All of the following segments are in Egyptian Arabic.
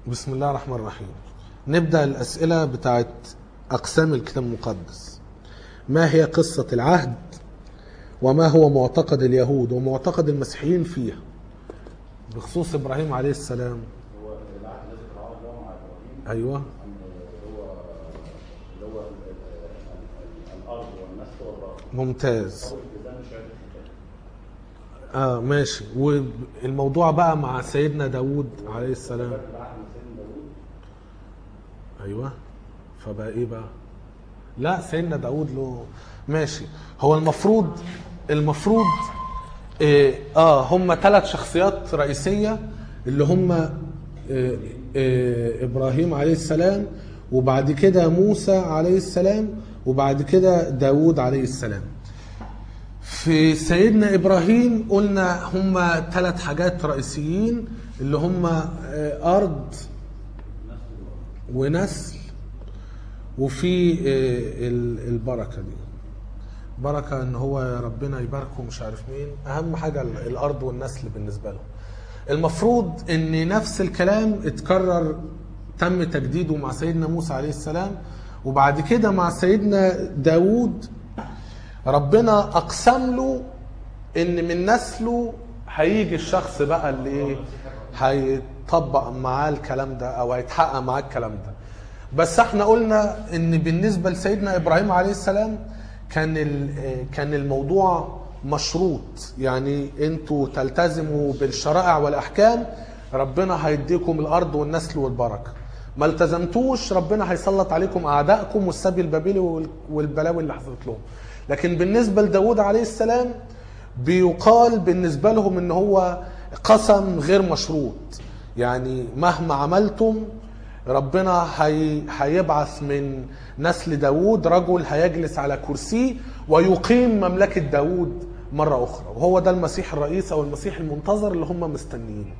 بسم الله الرحمن الرحيم نبدأ الأسئلة بتاعت أقسام الكتاب المقدس ما هي قصة العهد وما هو معتقد اليهود ومعتقد المسيحيين فيها بخصوص إبراهيم عليه السلام هو العهد الذي فرعون له مع ابراهيم أيوة أن هو اللي هو ال- ال- ال- الارض والنسل والبركه ممتاز اول التزام شهاده الختان آه ماشي والموضوع بقى مع سيدنا داود عليه السلام العهد من سيدنا داوود ايوه فبقى ايه بقى لا سيدنا داود له ماشي هو المفروض المفروض إيه اه هم ثلاث شخصيات رئيسيه اللي هم إيه إيه ابراهيم عليه السلام وبعد كده موسى عليه السلام وبعد كده داود عليه السلام في سيدنا ابراهيم قلنا هم ثلاث حاجات رئيسيين اللي هم آه، ارض ونسل وفي آه، ال- البركه دي بركه ان هو ربنا يباركه مش عارف مين اهم حاجه ال- الارض والنسل بالنسبه له المفروض ان نفس الكلام اتكرر تم تجديده مع سيدنا موسى عليه السلام وبعد كده مع سيدنا داود ربنا اقسم له ان من نسله هيجي الشخص بقى اللي ايه هيطبق معاه الكلام ده او هيتحقق معاه الكلام ده بس احنا قلنا ان بالنسبه لسيدنا ابراهيم عليه السلام كان ال- كان الموضوع مشروط يعني انتوا تلتزموا بالشرائع والاحكام ربنا هيديكم الارض والنسل والبركه ما التزمتوش ربنا هيسلط عليكم اعدائكم والسبي البابلي وال- والبلاوي اللي حصلت لهم لكن بالنسبه لداود عليه السلام بيقال بالنسبه لهم ان هو قسم غير مشروط يعني مهما عملتم ربنا هي هيبعث من نسل داود رجل هيجلس على كرسيه ويقيم مملكة داود مرة أخرى وهو ده المسيح الرئيس أو المسيح المنتظر اللي هم مستنيينه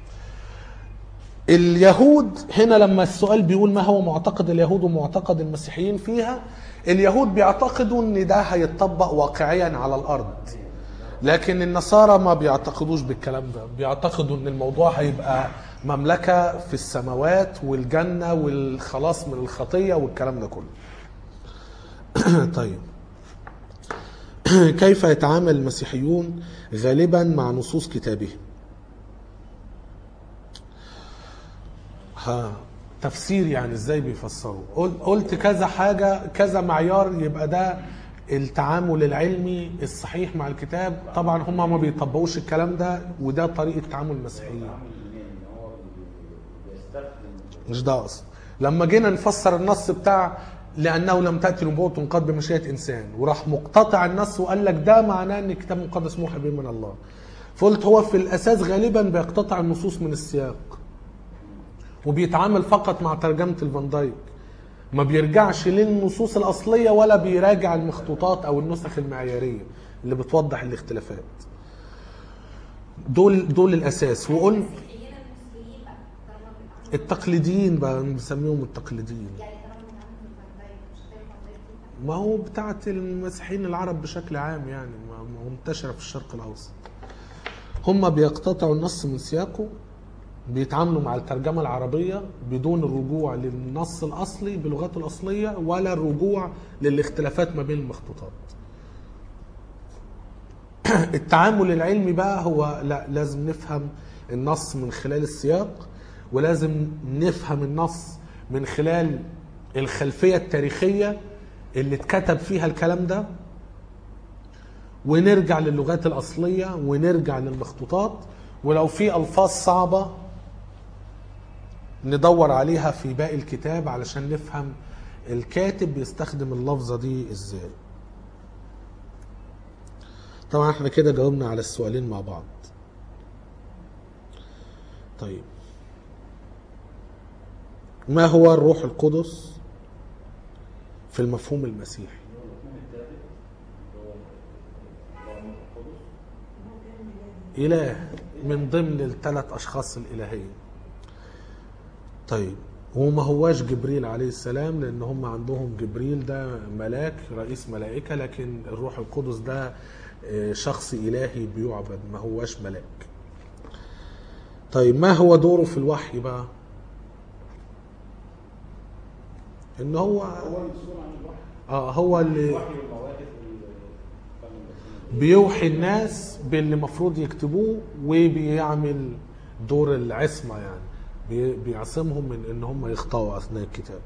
اليهود هنا لما السؤال بيقول ما هو معتقد اليهود ومعتقد المسيحيين فيها اليهود بيعتقدوا ان ده هيتطبق واقعيا على الارض لكن النصارى ما بيعتقدوش بالكلام ده بيعتقدوا ان الموضوع هيبقى مملكة في السماوات والجنة والخلاص من الخطية والكلام ده كله طيب كيف يتعامل المسيحيون غالبا مع نصوص كتابهم ها تفسير يعني ازاي بيفسروا قل- قلت كذا حاجة كذا معيار يبقى ده التعامل العلمي الصحيح مع الكتاب طبعا هم ما بيطبقوش الكلام ده وده طريقة تعامل المسيحيين عامل منين ان هو بي- بيستخدم مش ده اصلا لما جينا نفسر النص بتاع لانه لم تاتي نبوه قد بمشيئه انسان وراح مقتطع النص وقال لك ده معناه ان الكتاب المقدس موحى به من الله فقلت هو في الاساس غالبا بيقتطع النصوص من السياق وبيتعامل فقط مع ترجمه الفان دايك ما بيرجعش للنصوص الاصليه ولا بيراجع المخطوطات او النسخ المعياريه اللي بتوضح الاختلافات دول دول الاساس وقلنا المسيحيين المسلمين بقى طالما بنتعامل التقليديين بقى بنسميهم التقليديين يعني طالما بنتعامل بالفرداية مش زي الفرداية ما هو بتاعت المسيحيين العرب بشكل عام يعني ما- ما منتشرة في الشرق الأوسط هم بيقتطعوا النص من سياقه بيتعاملوا مع الترجمة العربية بدون الرجوع للنص الأصلي بلغته الأصلية ولا الرجوع للاختلافات ما بين المخطوطات التعامل العلمي بقى هو لا لازم نفهم النص من خلال السياق ولازم نفهم النص من خلال الخلفية التاريخية اللي اتكتب فيها الكلام ده ونرجع للغات الأصلية ونرجع للمخطوطات ولو في ألفاظ صعبة ندور عليها في باقي الكتاب علشان نفهم الكاتب بيستخدم اللفظة دي ازاي طبعا احنا كده جاوبنا على السؤالين مع بعض طيب ما هو الروح القدس في المفهوم المسيحي المفهوم الثالث اللي هو اللي هو الروح القدس إله من ضمن الثلاث أشخاص الإلهية طيب هو ما هواش جبريل عليه السلام لأن هم عندهم جبريل ده ملاك رئيس ملائكة لكن الروح القدس ده آه، شخص إلهي بيعبد ما هواش ملاك طيب ما هو دوره في الوحي بقى ان هو هو المسؤول عن الوحي اه هو اللي الوحي والمواقف وال- بيوحي الناس باللي المفروض يكتبوه وبيعمل دور العصمة يعني بي- بيعصمهم من ان هم يخطئوا اثناء الكتاب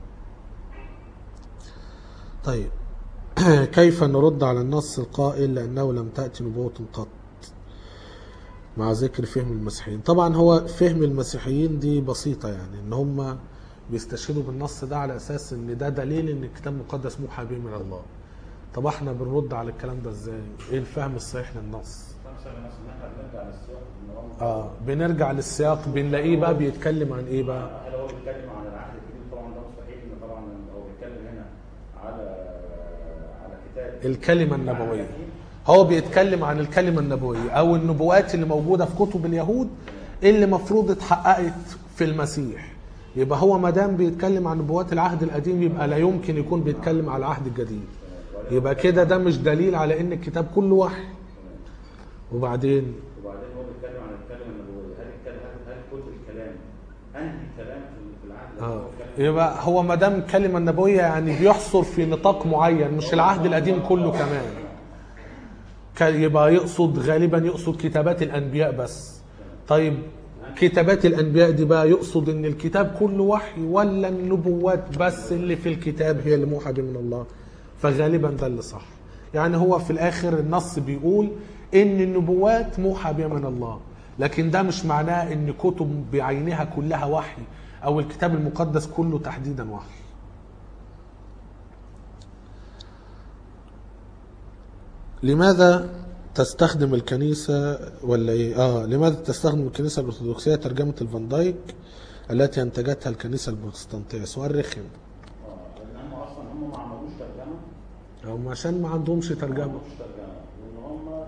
طيب كيف نرد على النص القائل لانه لم تأتي نبوة قط مع ذكر فهم المسيحيين طبعا هو فهم المسيحيين دي بسيطة يعني ان هم بيستشهدوا بالنص ده على اساس ان ده دليل ان الكتاب المقدس موحى به من الله طب احنا بنرد على الكلام ده ازاي ايه الفهم الصحيح للنص خمسة الناس ان احنا بنرجع للسياق ان هو اه بنرجع للسياق بنلاقيه بقى بيتكلم عن ايه بقى هل هو بيتكلم عن العهد الجديد طبعا ده مستحيل ان طبعا هو بيتكلم هنا على على كتاب الكلمة النبوية هو بيتكلم عن الكلمة النبوية او النبوات اللي موجودة في كتب اليهود اللي مفروض اتحققت في المسيح يبقى هو ما دام بيتكلم عن نبوات العهد القديم يبقى لا يمكن يكون بيتكلم على العهد الجديد يبقى كده ده مش دليل على ان الكتاب كله وحي وبعدين وبعدين هو بيتكلم عن الكلمه النبويه هل الكلام هل هل كل الكلام انهي كلام في في العهد اللي اه هو الكلام يبقى هو ما دام الكلمه النبويه يعني بيحصر في نطاق معين مش العهد القديم كله كمان ك- يبقى يقصد غالبا يقصد كتابات الانبياء بس طيب كتابات الانبياء دي بقى يقصد ان الكتاب كله وحي ولا النبوات بس اللي في الكتاب هي اللي موحى به من الله فغالبا ده اللي صح يعني هو في الاخر النص بيقول ان النبوات موحى بها من الله لكن ده مش معناه ان كتب بعينها كلها وحي او الكتاب المقدس كله تحديدا وحي لماذا تستخدم الكنيسة ولا ايه؟ اه لماذا تستخدم الكنيسة الأرثوذكسية ترجمة الفان دايك التي أنتجتها الكنيسة البروتستانتية؟ سؤال رخم اه لان هم اصلا هم ما عملوش ترجمه هم عشان ما عندهمش ما ترجمة عملوش ترجمه وان هم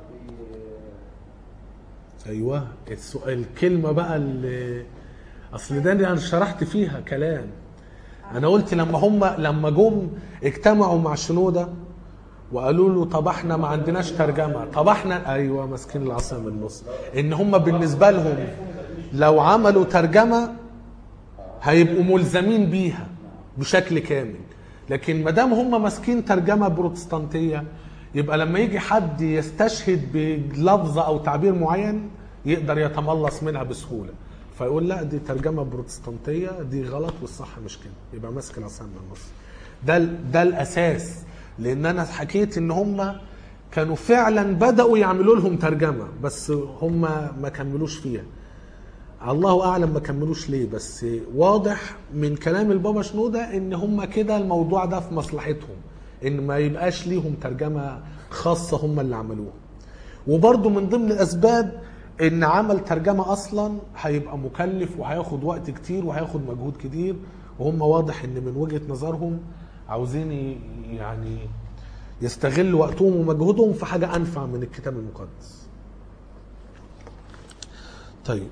بي- ايوه السؤال الكلمة بقى اللي اصل ده اللي انا شرحت فيها كلام انا قلت لما هم لما جم اجتمعوا مع شنودة وقالوا له طب احنا ما عندناش ترجمه طب احنا ايوه ماسكين العصا من النص ان هم بالنسبه لهم لو عملوا ترجمه هيبقوا ملزمين بيها بشكل كامل لكن ما دام هم ماسكين ترجمه بروتستانتيه يبقى لما يجي حد يستشهد بلفظه او تعبير معين يقدر يتملص منها بسهوله فيقول لا دي ترجمه بروتستانتيه دي غلط والصح مش كده يبقى ماسك العصا من النص ده ال- ده الاساس لان انا حكيت ان هم كانوا فعلا بداوا يعملوا لهم ترجمه بس هم ما كملوش فيها الله اعلم ما كملوش ليه بس واضح من كلام البابا شنوده ان هم كده الموضوع ده في مصلحتهم ان ما يبقاش ليهم ترجمه خاصه هم اللي عملوها وبرضه من ضمن الاسباب ان عمل ترجمه اصلا هيبقى مكلف وهياخد وقت كتير وهياخد مجهود كتير وهم واضح ان من وجهه نظرهم عاوزين ي- يعني يستغلوا وقتهم ومجهودهم في حاجه انفع من الكتاب المقدس. طيب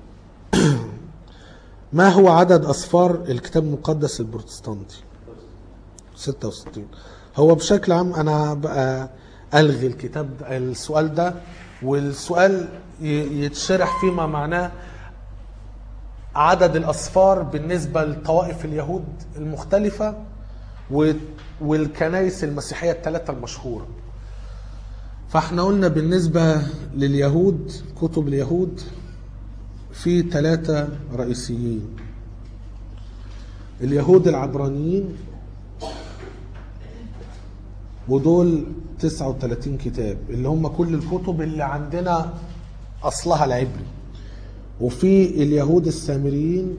ما هو عدد أصفار الكتاب المقدس البروتستانتي 66 هو بشكل عام أنا بقى ألغي الكتاب ده السؤال ده والسؤال ي- يتشرح فيما معناه عدد الأصفار بالنسبة لطوائف اليهود المختلفة و- والكنائس المسيحية الثلاثة المشهورة فاحنا قلنا بالنسبة لليهود كتب اليهود في ثلاثة رئيسيين اليهود العبرانيين ودول 39 كتاب اللي هم كل الكتب اللي عندنا أصلها العبري وفي اليهود السامريين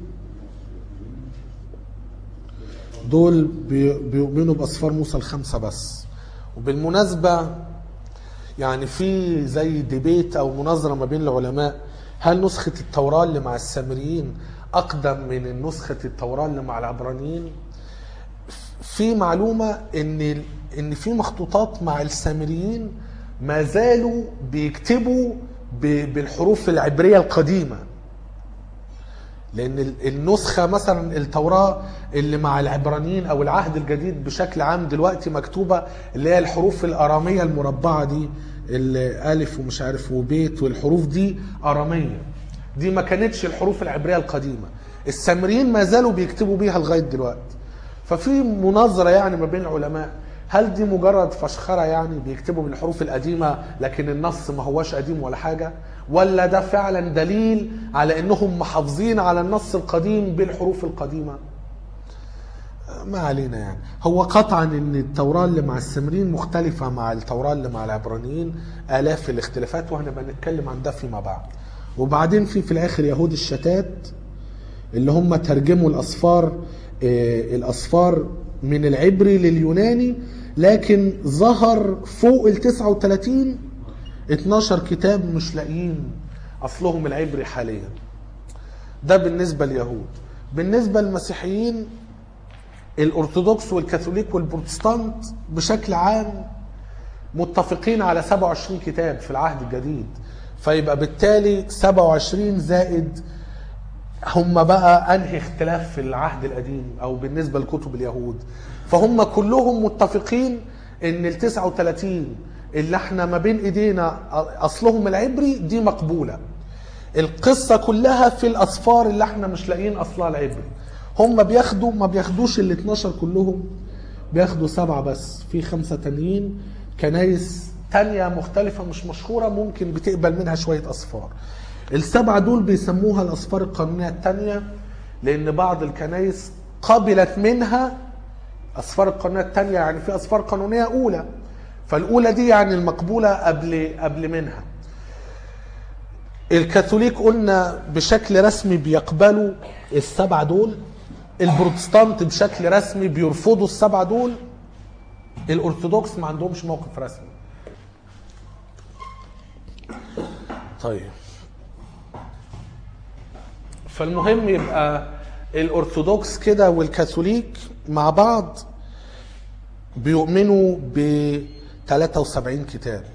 دول بي- بيؤمنوا بأسفار موسى الخمسة بس وبالمناسبة يعني في زي ديبيت او مناظره ما بين العلماء هل نسخه التوراه اللي مع السامريين اقدم من نسخه التوراه اللي مع العبرانيين في معلومه ان ان في مخطوطات مع السامريين ما زالوا بيكتبوا ب- بالحروف العبريه القديمه لان ال- النسخه مثلا التوراه اللي مع العبرانيين او العهد الجديد بشكل عام دلوقتي مكتوبه اللي هي الحروف الاراميه المربعه دي الالف ومش عارف وبيت والحروف دي اراميه دي ما كانتش الحروف العبريه القديمه السامريين ما زالوا بيكتبوا بيها لغايه دلوقتي ففي مناظره يعني ما بين العلماء هل دي مجرد فشخره يعني بيكتبوا بالحروف القديمه لكن النص ما هواش قديم ولا حاجه ولا ده فعلا دليل على انهم محافظين على النص القديم بالحروف القديمه ما علينا يعني هو قطعا ان التوراة اللي مع السامريين مختلفة مع التوراة اللي مع العبرانيين آلاف الاختلافات وهنبقى نتكلم عن ده فيما بعد وبعدين في في الاخر يهود الشتات اللي هم ترجموا الاسفار آه، الاسفار من العبري لليوناني لكن ظهر فوق ال 39 12 كتاب مش لاقيين اصلهم العبري حاليا ده بالنسبة لليهود بالنسبة للمسيحيين الارثوذكس والكاثوليك والبروتستانت بشكل عام متفقين على 27 كتاب في العهد الجديد فيبقى بالتالي 27 زائد هم بقى انهي اختلاف في العهد القديم او بالنسبه لكتب اليهود فهم كلهم متفقين ان ال 39 اللي احنا ما بين ايدينا اصلهم العبري دي مقبوله القصه كلها في الاصفار اللي احنا مش لاقيين اصلها العبري هم بياخدوا ما بياخدوش ال 12 كلهم بياخدوا سبعه بس في خمسه تانيين كنايس تانية مختلفة مش مشهورة ممكن بتقبل منها شوية أصفار السبعة دول بيسموها الأصفار القانونية التانية لأن بعض الكنايس قبلت منها أصفار القانونية التانية يعني في أصفار قانونية أولى فالأولى دي يعني المقبولة قبل قبل منها الكاثوليك قلنا بشكل رسمي بيقبلوا السبعة دول البروتستانت بشكل رسمي بيرفضوا السبعة دول الأرثوذكس ما عندهمش موقف رسمي طيب فالمهم يبقى الأرثوذكس كده والكاثوليك مع بعض بيؤمنوا ب 73 كتاب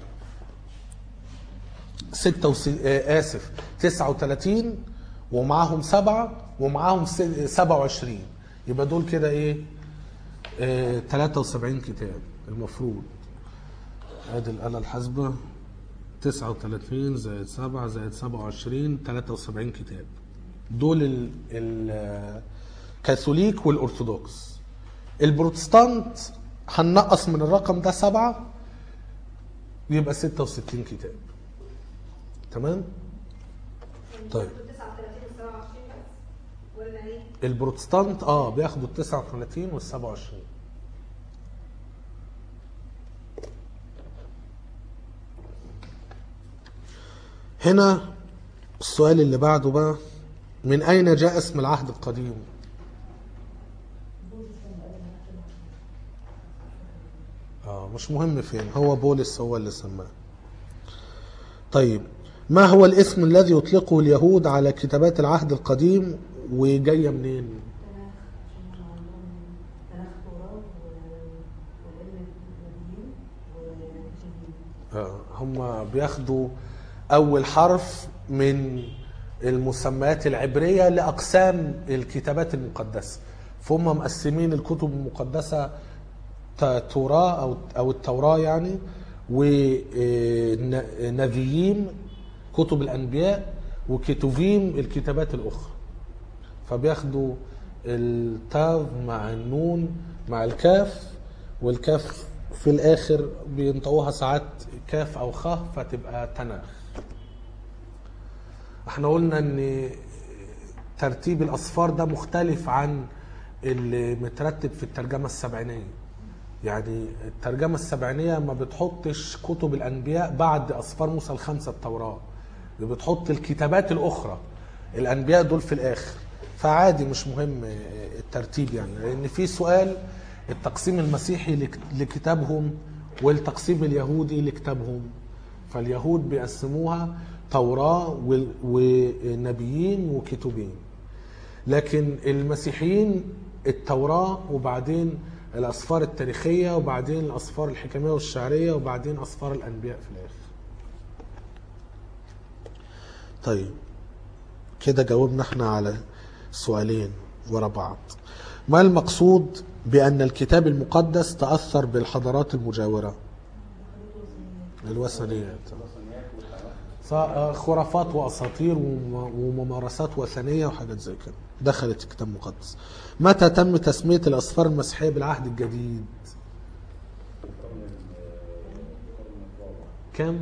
66 آه، اسف 39 ومعاهم سبعه ومعاهم س- 27 يبقى دول كده ايه آه، 73 كتاب المفروض ادي الآلة الحاسبة 39 زائد 7 زائد 27 73 كتاب دول ال- ال- الكاثوليك والأرثوذكس البروتستانت هننقص من الرقم ده سبعة يبقى 66 كتاب تمام طيب 39 و 27 بس ولا ايه؟ البروتستانت اه بياخدوا ال 39 وال 27 هنا السؤال اللي بعده بقى من أين جاء اسم العهد القديم؟ اه مش مهم فين هو بولس هو اللي سماه طيب ما هو الاسم الذي يطلقه اليهود على كتابات العهد القديم وجاية منين؟ تناخ توراه والعلم النبيين والإنجيل آه، هم بياخدوا أول حرف من المسميات العبرية لأقسام الكتابات المقدسة فهم مقسمين الكتب المقدسة ت- توراة أو أو التوراة يعني ونبيين كتب الأنبياء وكتوفيم الكتابات الأخرى فبياخدوا التاف مع النون مع الكاف والكاف في الاخر بينطقوها ساعات كاف او خ فتبقى تناخ احنا قلنا ان ترتيب الاصفار ده مختلف عن اللي مترتب في الترجمه السبعينيه يعني الترجمه السبعينيه ما بتحطش كتب الانبياء بعد اصفار موسى الخمسه التوراه بتحط الكتابات الاخرى الانبياء دول في الاخر فعادي مش مهم الترتيب يعني لان في سؤال التقسيم المسيحي لك- لكتابهم والتقسيم اليهودي لكتابهم فاليهود بيقسموها توراة وال- ونبيين وكتبين لكن المسيحيين التوراة وبعدين الأسفار التاريخية وبعدين الأسفار الحكمية والشعرية وبعدين أسفار الأنبياء في الآخر طيب كده جاوبنا احنا على سؤالين ورا بعض ما المقصود بأن الكتاب المقدس تأثر بالحضارات المجاورة الوثنيات ص- خرافات واساطير وم- وممارسات وثنيه وحاجات زي كده دخلت الكتاب المقدس متى تم تسميه الاسفار المسيحيه بالعهد الجديد القرن ال- القرن الرابع كم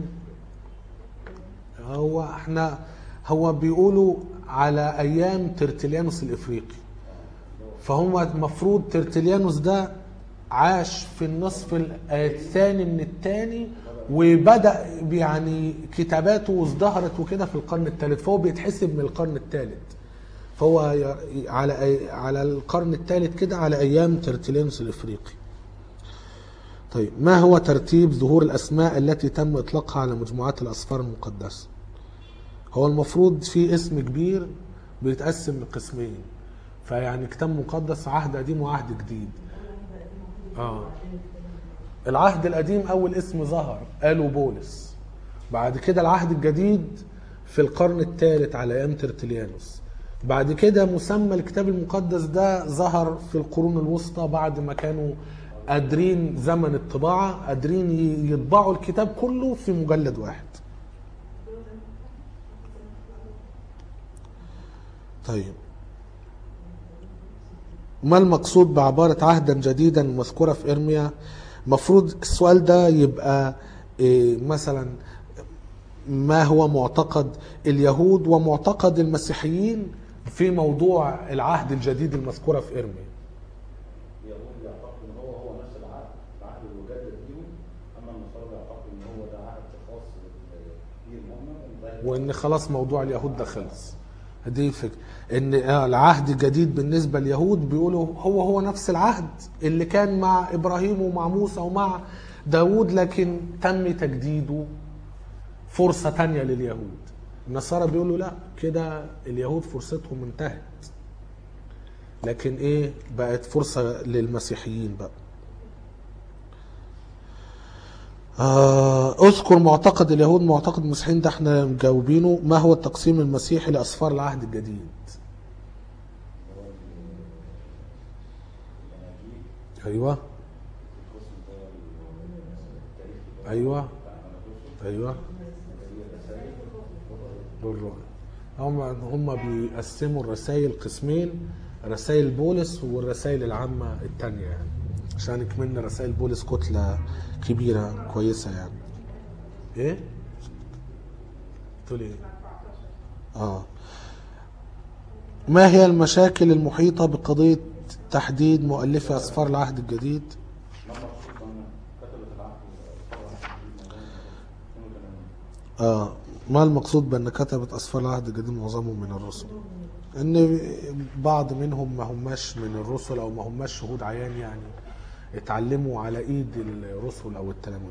هو احنا هو بيقولوا على ايام ترتليانوس الافريقي فهم المفروض ترتليانوس ده عاش في النصف ال- الثاني من الثاني وبدا يعني كتاباته ازدهرت وكده في القرن الثالث فهو بيتحسب من القرن الثالث فهو ي- على أي- على القرن الثالث كده على ايام ترتليانوس الافريقي طيب ما هو ترتيب ظهور الأسماء التي تم إطلاقها على مجموعات الأسفار المقدسة هو المفروض في اسم كبير بيتقسم لقسمين فيعني كتاب مقدس عهد قديم وعهد جديد اه العهد القديم أول اسم ظهر قالوا بولس بعد كده العهد الجديد في القرن الثالث على أيام ترتليانوس بعد كده مسمى الكتاب المقدس ده ظهر في القرون الوسطى بعد ما كانوا قادرين زمن الطباعة قادرين ي- يطبعوا الكتاب كله في مجلد واحد طيب ما المقصود بعبارة عهدا جديدا مذكورة في إرميا مفروض السؤال ده يبقى إيه، مثلا ما هو معتقد اليهود ومعتقد المسيحيين في موضوع العهد الجديد المذكورة في إرميا اليهود بيعتقدوا ان هو هو نفس العهد العهد اللي مجدد ليهم اما النصارى بيعتقدوا ان هو ده عهد خاص بيهم هم وده وان خلاص موضوع اليهود ده خلص دي الفكره ان آه العهد الجديد بالنسبه لليهود بيقولوا هو هو نفس العهد اللي كان مع ابراهيم ومع موسى ومع داود لكن تم تجديده فرصه تانية لليهود النصارى بيقولوا لا كده اليهود فرصتهم انتهت لكن ايه بقت فرصه للمسيحيين بقى آه، اذكر معتقد اليهود معتقد المسيحيين ده احنا مجاوبينه ما هو التقسيم المسيحي لاسفار العهد الجديد ايوه ايوه ايوه بالرؤيا هم هم بيقسموا الرسائل قسمين رسائل بولس والرسائل العامة التانية يعني عشان يكملنا رسائل بولس كتلة كبيرة كويسة يعني ايه؟ تقول ايه؟ اه ما هي المشاكل المحيطة بقضية تحديد مؤلفي أسفار العهد الجديد؟ ما مقصود ان كتبت العهد طبعا آه ما المقصود بأن كتبت أسفار العهد الجديد معظمهم من الرسل؟ إن بعض منهم ما هماش من الرسل أو ما هماش شهود عيان يعني اتعلموا على إيد الرسل أو التلاميذ.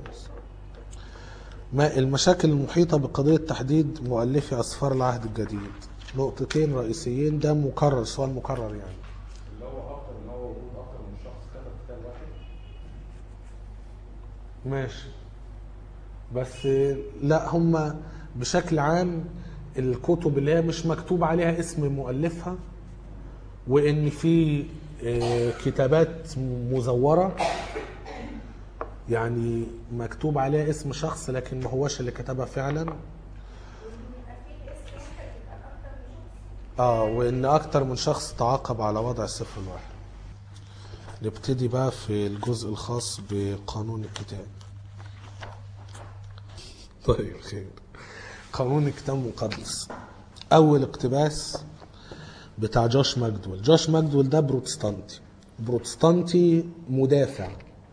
ما المشاكل المحيطة بقضية تحديد مؤلفي أسفار العهد الجديد؟ نقطتين رئيسيين ده مكرر سؤال مكرر يعني. اللي هو اكتر ان هو وجود اكتر من شخص كتب كتاب واحد ماشي بس لا هم بشكل عام الكتب اللي هي مش مكتوب عليها اسم مؤلفها وان في آه، كتابات مزوره يعني مكتوب عليها اسم شخص لكن ما هوش اللي كتبها فعلا اه وان اكتر من شخص تعاقب على وضع السفر الواحد نبتدي بقى في الجزء الخاص بقانون الكتاب طيب خير قانون الكتاب المقدس اول اقتباس بتاع جوش ماجدول جوش ماجدول ده بروتستانتي بروتستانتي مدافع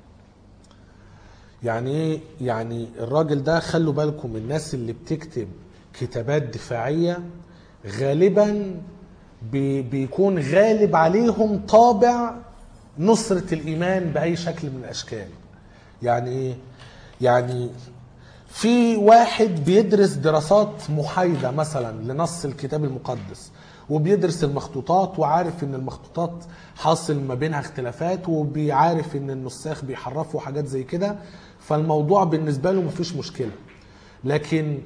يعني ايه يعني الراجل ده خلوا بالكم الناس اللي بتكتب كتابات دفاعية غالبا بي بيكون غالب عليهم طابع نصرة الإيمان بأي شكل من الأشكال يعني ايه يعني في واحد بيدرس دراسات محايدة مثلا لنص الكتاب المقدس وبيدرس المخطوطات وعارف ان المخطوطات حاصل ما بينها اختلافات وبيعرف ان النساخ بيحرفوا حاجات زي كده فالموضوع بالنسبة له مفيش مشكلة لكن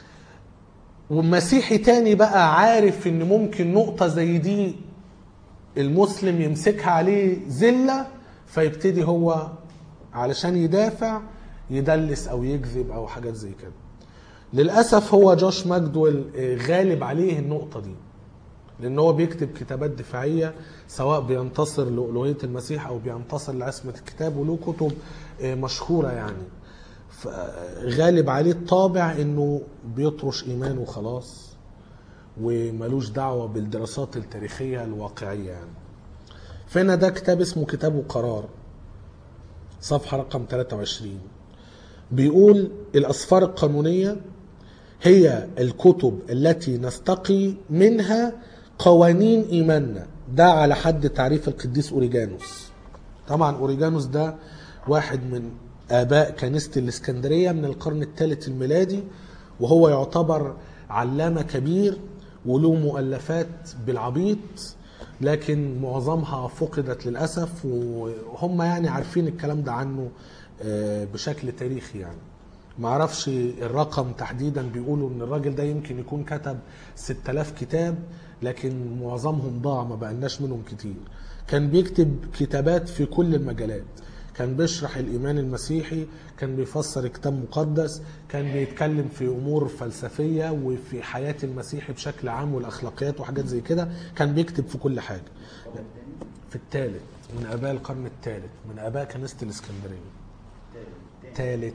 ومسيحي تاني بقى عارف ان ممكن نقطة زي دي المسلم يمسكها عليه زلة فيبتدي هو علشان يدافع يدلس او يكذب او حاجات زي كده للاسف هو جوش ماجدويل آه، غالب عليه النقطه دي لان هو بيكتب كتابات دفاعيه سواء بينتصر لالوهيه المسيح او بينتصر لعصمه الكتاب وله كتب آه، مشهوره يعني ف- غالب عليه الطابع انه بيطرش ايمانه خلاص وملوش دعوه بالدراسات التاريخيه الواقعيه يعني فهنا ده كتاب اسمه كتاب قرار صفحه رقم 23 بيقول الاسفار القانونيه هي الكتب التي نستقي منها قوانين ايماننا ده على حد تعريف القديس اوريجانوس طبعا اوريجانوس ده واحد من اباء كنيسه الاسكندريه من القرن الثالث الميلادي وهو يعتبر علامه كبير وله مؤلفات بالعبيط لكن معظمها فقدت للاسف وهم يعني عارفين الكلام ده عنه آه، بشكل تاريخي يعني ما اعرفش الرقم تحديدا بيقولوا ان الراجل ده يمكن يكون كتب 6000 كتاب لكن معظمهم ضاع ما بقناش منهم كتير كان بيكتب كتابات في كل المجالات كان بيشرح الايمان المسيحي كان بيفسر كتاب مقدس كان بيتكلم في امور فلسفيه وفي حياه المسيحي بشكل عام والاخلاقيات وحاجات زي كده كان بيكتب في كل حاجه في الثالث من اباء القرن الثالث من اباء كنيسه الاسكندريه ثالث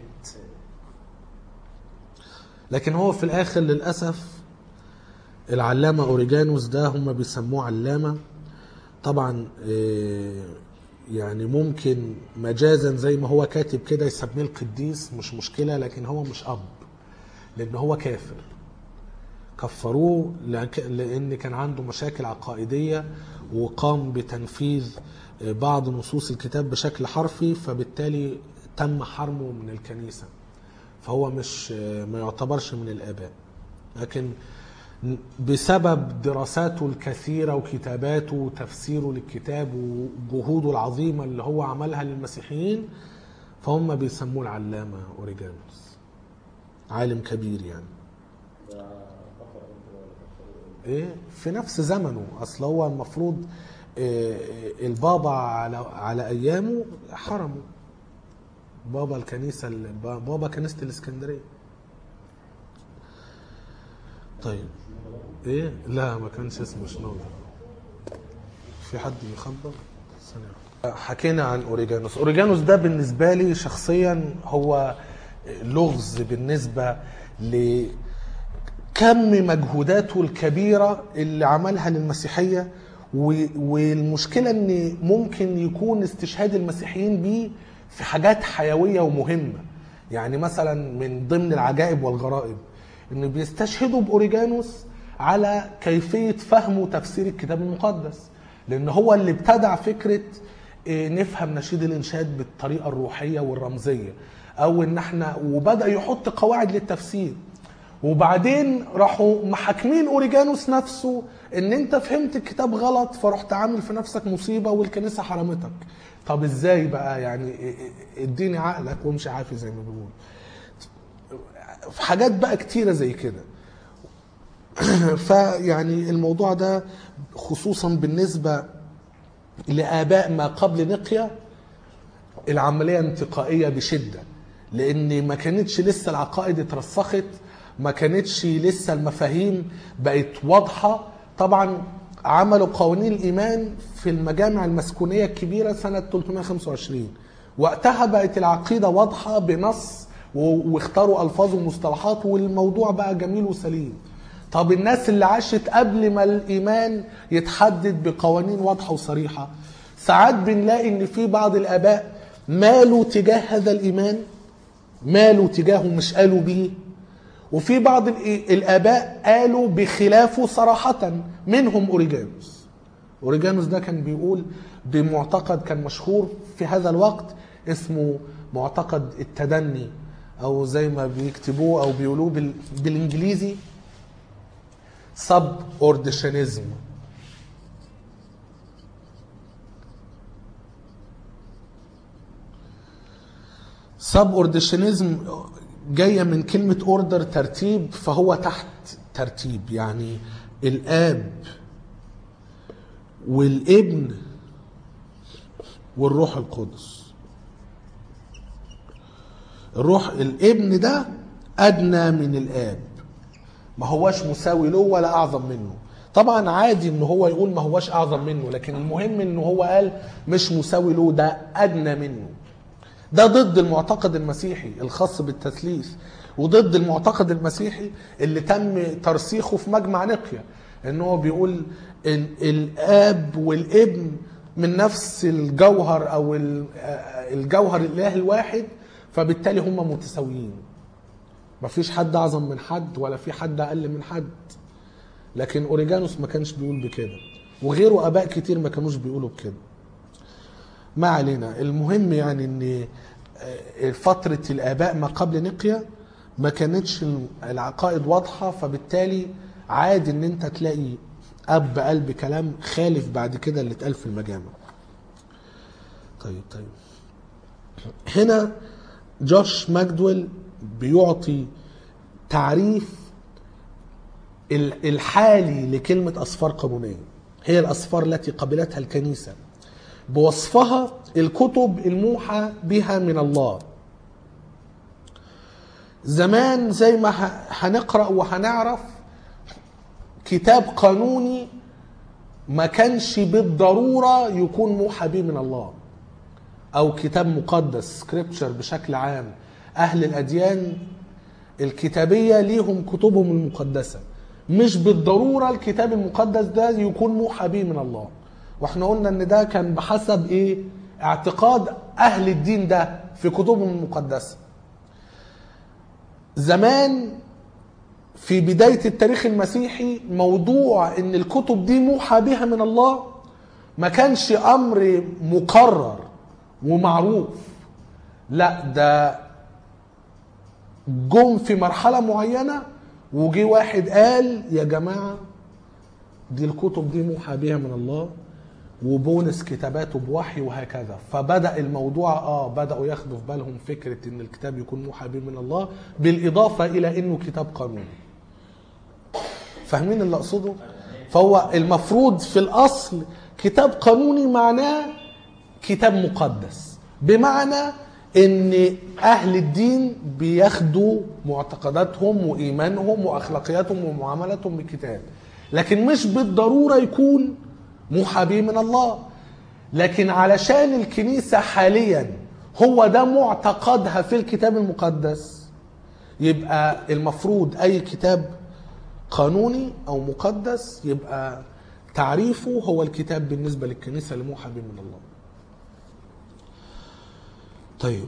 لكن هو في الاخر للاسف العلامه اوريجانوس ده هم بيسموه علامه طبعا آه، يعني ممكن مجازا زي ما هو كاتب كده يسميه القديس مش مشكله لكن هو مش اب لان هو كافر كفروه لك- لان كان عنده مشاكل عقائديه وقام بتنفيذ بعض نصوص الكتاب بشكل حرفي فبالتالي تم حرمه من الكنيسه فهو مش ما يعتبرش من الاباء لكن بسبب دراساته الكثيرة وكتاباته وتفسيره للكتاب وجهوده العظيمة اللي هو عملها للمسيحيين فهم بيسموه العلامة أوريجانوس عالم كبير يعني ده كفر انت ولا كفر ايه في نفس زمنه اصل هو المفروض إيه، البابا على على ايامه حرمه بابا الكنيسه ال- بابا كنيسه الاسكندريه طيب ايه لا ما كانش اسمه شنودة في حد بيخبط ثانية. حكينا عن اوريجانوس اوريجانوس ده بالنسبه لي شخصيا هو لغز بالنسبه ل كم مجهوداته الكبيرة اللي عملها للمسيحية و- والمشكلة ان ممكن يكون استشهاد المسيحيين بيه في حاجات حيوية ومهمة يعني مثلا من ضمن العجائب والغرائب ان بيستشهدوا بأوريجانوس على كيفية فهم وتفسير الكتاب المقدس لان هو اللي ابتدع فكرة إيه، نفهم نشيد الانشاد بالطريقة الروحية والرمزية او ان احنا وبدأ يحط قواعد للتفسير وبعدين راحوا محاكمين اوريجانوس نفسه ان انت فهمت الكتاب غلط فرحت عامل في نفسك مصيبه والكنيسه حرمتك طب ازاي بقى يعني اديني عقلك وامشي عافي زي ما بيقول في حاجات بقى كتيره زي كده فيعني الموضوع ده خصوصا بالنسبه لاباء ما قبل نقيه العمليه انتقائيه بشده لان ما كانتش لسه العقائد اترسخت ما كانتش لسه المفاهيم بقت واضحه طبعا عملوا قوانين الايمان في المجامع المسكونيه الكبيره سنه 325 وقتها بقت العقيده واضحه بنص و- واختاروا الفاظ ومصطلحات والموضوع بقى جميل وسليم طب الناس اللي عاشت قبل ما الايمان يتحدد بقوانين واضحه وصريحه ساعات بنلاقي ان في بعض الاباء مالوا تجاه هذا الايمان مالوا تجاهه مش قالوا بيه وفي بعض الإ- الاباء قالوا بخلافه صراحه منهم اوريجانوس اوريجانوس ده كان بيقول بمعتقد كان مشهور في هذا الوقت اسمه معتقد التدني او زي ما بيكتبوه او بيقولوه بال- بالانجليزي سب اورديشنزم سب اورديشنزم جايه من كلمه اوردر ترتيب فهو تحت ترتيب يعني الاب والابن والروح القدس الروح الابن ده ادنى من الاب ما هواش مساوي له ولا اعظم منه طبعا عادي ان هو يقول ما هواش اعظم منه لكن المهم ان هو قال مش مساوي له ده ادنى منه ده ضد المعتقد المسيحي الخاص بالتثليث وضد المعتقد المسيحي اللي تم ترسيخه في مجمع نقيا ان هو بيقول ان الاب والابن من نفس الجوهر او ال- الجوهر الاله الواحد فبالتالي هم متساويين مفيش حد اعظم من حد ولا في حد اقل من حد لكن اوريجانوس ما كانش بيقول بكده وغيره اباء كتير ما كانوش بيقولوا بكده ما علينا المهم يعني ان آه، فترة الآباء ما قبل نقيا ما كانتش العقائد واضحة فبالتالي عادي ان انت تلاقي اب قال بكلام خالف بعد كده اللي اتقال في المجامع طيب طيب هنا جوش ماجدويل بيعطي تعريف ال- الحالي لكلمة أسفار قانونية هي الأسفار التي قبلتها الكنيسة بوصفها الكتب الموحى بها من الله زمان زي ما ه- هنقرأ وهنعرف كتاب قانوني ما كانش بالضرورة يكون موحى به من الله أو كتاب مقدس سكريبتشر بشكل عام أهل الأديان الكتابية ليهم كتبهم المقدسة مش بالضرورة الكتاب المقدس ده يكون موحى به من الله واحنا قلنا ان ده كان بحسب ايه اعتقاد اهل الدين ده في كتبهم المقدسة زمان في بداية التاريخ المسيحي موضوع ان الكتب دي موحى بها من الله ما كانش امر مقرر ومعروف لا ده جم في مرحلة معينة وجي واحد قال يا جماعة دي الكتب دي موحى بها من الله وبونس كتاباته بوحي وهكذا فبدأ الموضوع اه بدأوا ياخدوا في بالهم فكرة ان الكتاب يكون موحى به من الله بالإضافة إلى انه كتاب قانوني فاهمين اللي اقصده فهو المفروض في الاصل كتاب قانوني معناه كتاب مقدس بمعنى ان اهل الدين بياخدوا معتقداتهم وايمانهم واخلاقياتهم ومعاملاتهم بالكتاب لكن مش بالضروره يكون موحى به من الله لكن علشان الكنيسه حاليا هو ده معتقدها في الكتاب المقدس يبقى المفروض اي كتاب قانوني او مقدس يبقى تعريفه هو الكتاب بالنسبه للكنيسه اللي موحى به من الله طيب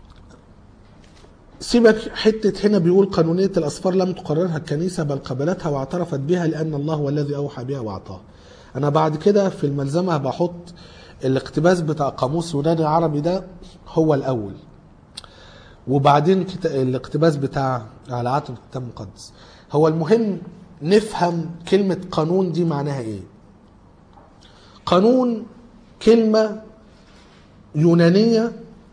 سيبك حتة هنا بيقول قانونية الأسفار لم تقررها الكنيسة بل قبلتها واعترفت بها لأن الله هو الذي أوحى بها وأعطاها. أنا بعد كده في الملزمة بحط الاقتباس بتاع قاموس يوناني عربي ده هو الأول. وبعدين كت- الاقتباس بتاع على عاتب الكتاب المقدس. هو المهم نفهم كلمة قانون دي معناها إيه. قانون كلمة يونانية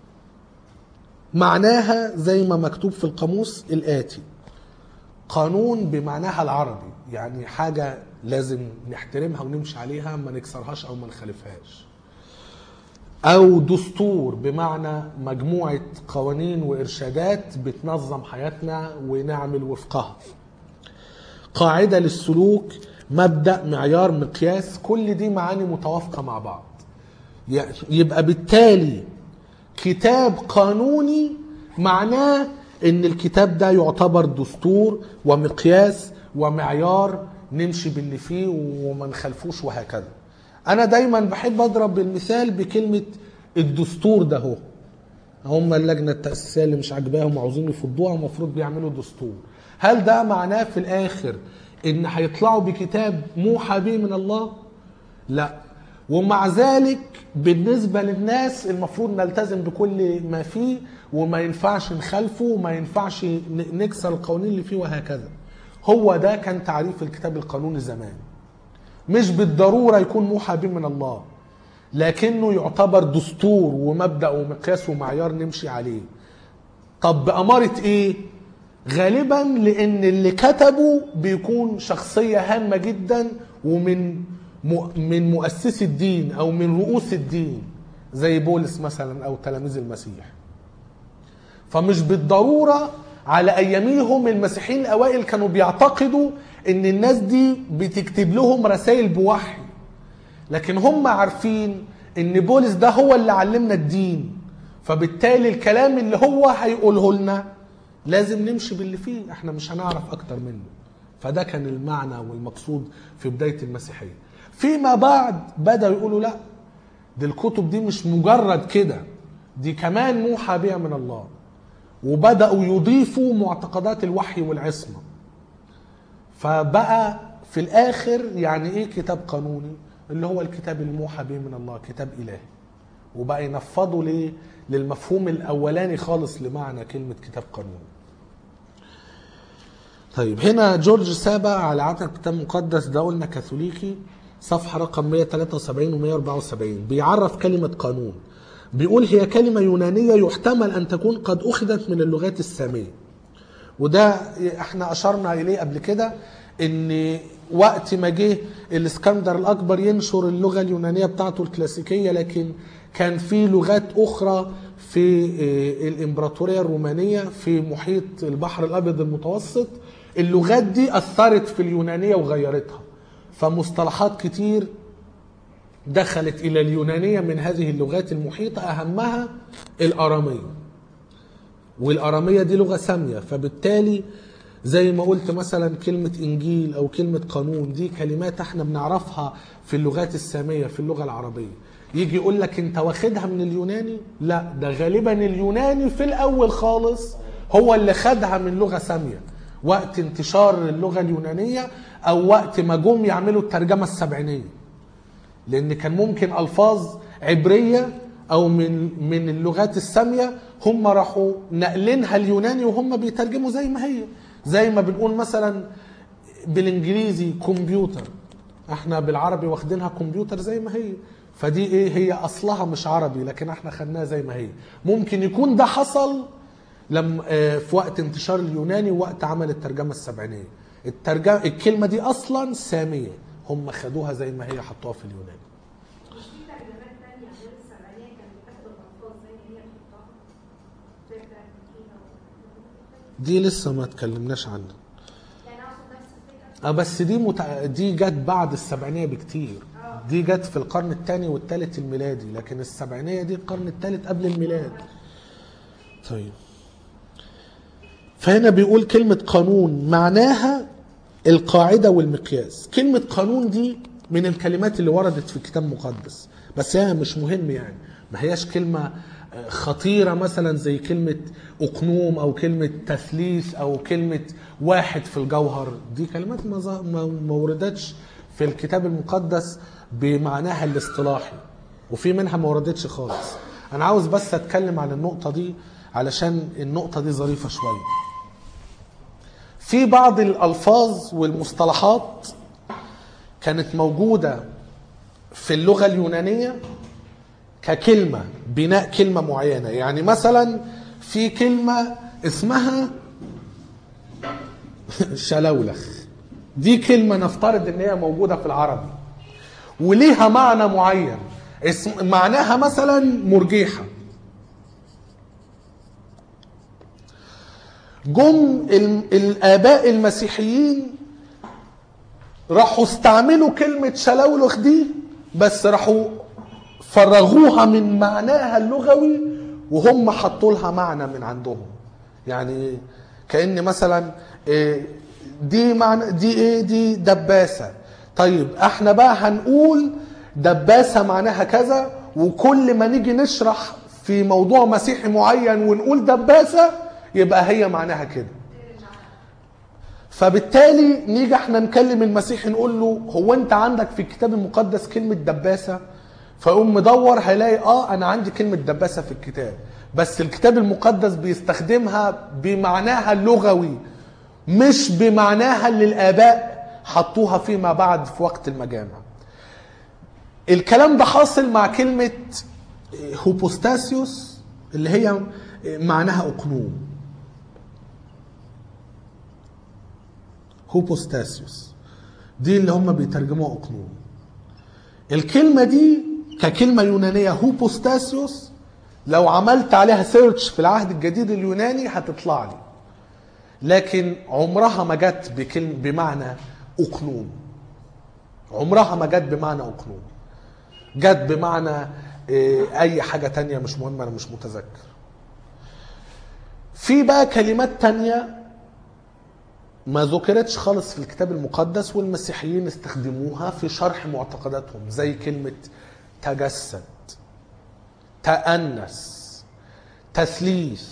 معناها زي ما مكتوب في القاموس الآتي قانون بمعناها العربي يعني حاجة لازم نحترمها ونمشي عليها ما نكسرهاش أو ما نخالفهاش أو دستور بمعنى مجموعة قوانين وإرشادات بتنظم حياتنا ونعمل وفقها قاعدة للسلوك مبدأ معيار مقياس كل دي معاني متوافقة مع بعض يعني يبقى بالتالي كتاب قانوني معناه ان الكتاب ده يعتبر دستور ومقياس ومعيار نمشي باللي فيه وما نخالفوش وهكذا انا دايما بحب اضرب المثال بكلمه الدستور ده هو هم اللجنه التاسيسيه اللي مش عاجباهم وعاوزين يفضوها المفروض بيعملوا دستور هل ده معناه في الاخر ان هيطلعوا بكتاب موحى به من الله لا ومع ذلك بالنسبة للناس المفروض نلتزم بكل ما فيه وما ينفعش نخالفه وما ينفعش ن- نكسر القوانين اللي فيه وهكذا هو ده كان تعريف الكتاب القانوني زمان مش بالضرورة يكون موحى به من الله لكنه يعتبر دستور ومبدأ ومقياس ومعيار نمشي عليه طب بأمارة ايه غالبا لان اللي كتبه بيكون شخصية هامة جدا ومن م- من مؤسسي الدين او من رؤوس الدين زي بولس مثلا او تلاميذ المسيح فمش بالضرورة على اياميهم المسيحيين الاوائل كانوا بيعتقدوا ان الناس دي بتكتب لهم رسائل بوحي لكن هم عارفين ان بولس ده هو اللي علمنا الدين فبالتالي الكلام اللي هو هيقوله لنا لازم نمشي باللي فيه احنا مش هنعرف اكتر منه فده كان المعنى والمقصود في بداية المسيحية فيما بعد بدأوا يقولوا لا دي الكتب دي مش مجرد كده دي كمان موحى بها من الله وبدأوا يضيفوا معتقدات الوحي والعصمة فبقى في الآخر يعني إيه كتاب قانوني اللي هو الكتاب الموحى به من الله كتاب إلهي وبقى ينفضوا ليه للمفهوم الأولاني خالص لمعنى كلمة كتاب قانوني طيب هنا جورج سابا على عتق كتاب مقدس ده قلنا كاثوليكي صفحة رقم 173 و 174 بيعرف كلمة قانون بيقول هي كلمة يونانية يحتمل أن تكون قد أخذت من اللغات السامية وده احنا أشرنا إليه قبل كده إن وقت ما جه الإسكندر الأكبر ينشر اللغة اليونانية بتاعته الكلاسيكية لكن كان في لغات أخرى في اه، الإمبراطورية الرومانية في محيط البحر الأبيض المتوسط اللغات دي أثرت في اليونانية وغيرتها فمصطلحات كتير دخلت إلى اليونانية من هذه اللغات المحيطة أهمها الأرامية والأرامية دي لغة سامية فبالتالي زي ما قلت مثلا كلمة إنجيل أو كلمة قانون دي كلمات احنا بنعرفها في اللغات السامية في اللغة العربية يجي يقول لك انت واخدها من اليوناني لا ده غالبا اليوناني في الأول خالص هو اللي خدها من لغة سامية وقت انتشار اللغة اليونانية أو وقت ما جم يعملوا الترجمة السبعينية لان كان ممكن الفاظ عبريه او من من اللغات الساميه هم راحوا نقلينها اليوناني وهم بيترجموا زي ما هي زي ما بنقول مثلا بالانجليزي كمبيوتر احنا بالعربي واخدينها كمبيوتر زي ما هي فدي ايه هي اصلها مش عربي لكن احنا خدناها زي ما هي ممكن يكون ده حصل لما آه، في وقت انتشار اليوناني ووقت عمل الترجمه السبعينيه الترجمه الكلمه دي اصلا ساميه هم خدوها زي ما هي حطوها في اليوناني مش في ترجمات تانية غير السبعينية كانت بتاخد الألفاظ زي ما هي بتحطها زي بتاعت الكيمياء و- دي لسه ما اتكلمناش عنها يعني أقصد نفس الفكرة اه بس دي متع... دي جت بعد السبعينيه بكتير دي جت في القرن الثاني والثالث الميلادي لكن السبعينيه دي القرن الثالث قبل الميلاد طيب فهنا بيقول كلمة قانون معناها القاعدة والمقياس كلمة قانون دي من الكلمات اللي وردت في الكتاب المقدس بس هي مش مهم يعني ما هياش كلمة آه، خطيرة مثلا زي كلمة أقنوم أو كلمة تثليث أو كلمة واحد في الجوهر دي كلمات ما ظ- ما ما وردتش في الكتاب المقدس بمعناها الاصطلاحي وفي منها ما وردتش خالص أنا عاوز بس أتكلم عن النقطة دي علشان النقطة دي ظريفة شوية في بعض الألفاظ والمصطلحات كانت موجودة في اللغة اليونانية ككلمة بناء كلمة معينة يعني مثلا في كلمة اسمها شلولخ دي كلمة نفترض ان هي موجودة في العربي وليها معنى معين اسم معناها مثلا مرجيحة جم ال- الآباء المسيحيين راحوا استعملوا كلمة شلولخ دي بس راحوا فرغوها من معناها اللغوي وهم حطوا لها معنى من عندهم يعني كأن مثلا إيه، دي معنى دي ايه دي دباسة طيب احنا بقى هنقول دباسة معناها كذا وكل ما نيجي نشرح في موضوع مسيحي معين ونقول دباسة يبقى هي معناها كده فبالتالي نيجي احنا نكلم المسيحي نقول له هو انت عندك في الكتاب المقدس كلمة دباسة فيقوم مدور هيلاقي اه انا عندي كلمة دباسة في الكتاب بس الكتاب المقدس بيستخدمها بمعناها اللغوي مش بمعناها اللي الاباء حطوها فيما بعد في وقت المجامع الكلام ده حاصل مع كلمة هوبوستاسيوس اللي هي معناها أقنوم هوبوستاسيوس دي اللي هم بيترجموها أقنوم الكلمة دي ككلمة يونانية هوبوستاسيوس لو عملت عليها سيرش في العهد الجديد اليوناني هتطلع لي لكن عمرها ما جت بكلمة بمعنى أقنوم عمرها ما جت بمعنى أقنوم جت بمعنى إيه، أي حاجة تانية مش مهمة أنا مش متذكر في بقى كلمات تانية ما ذكرتش خالص في الكتاب المقدس والمسيحيين استخدموها في شرح معتقداتهم زي كلمة تجسد تأنس تثليث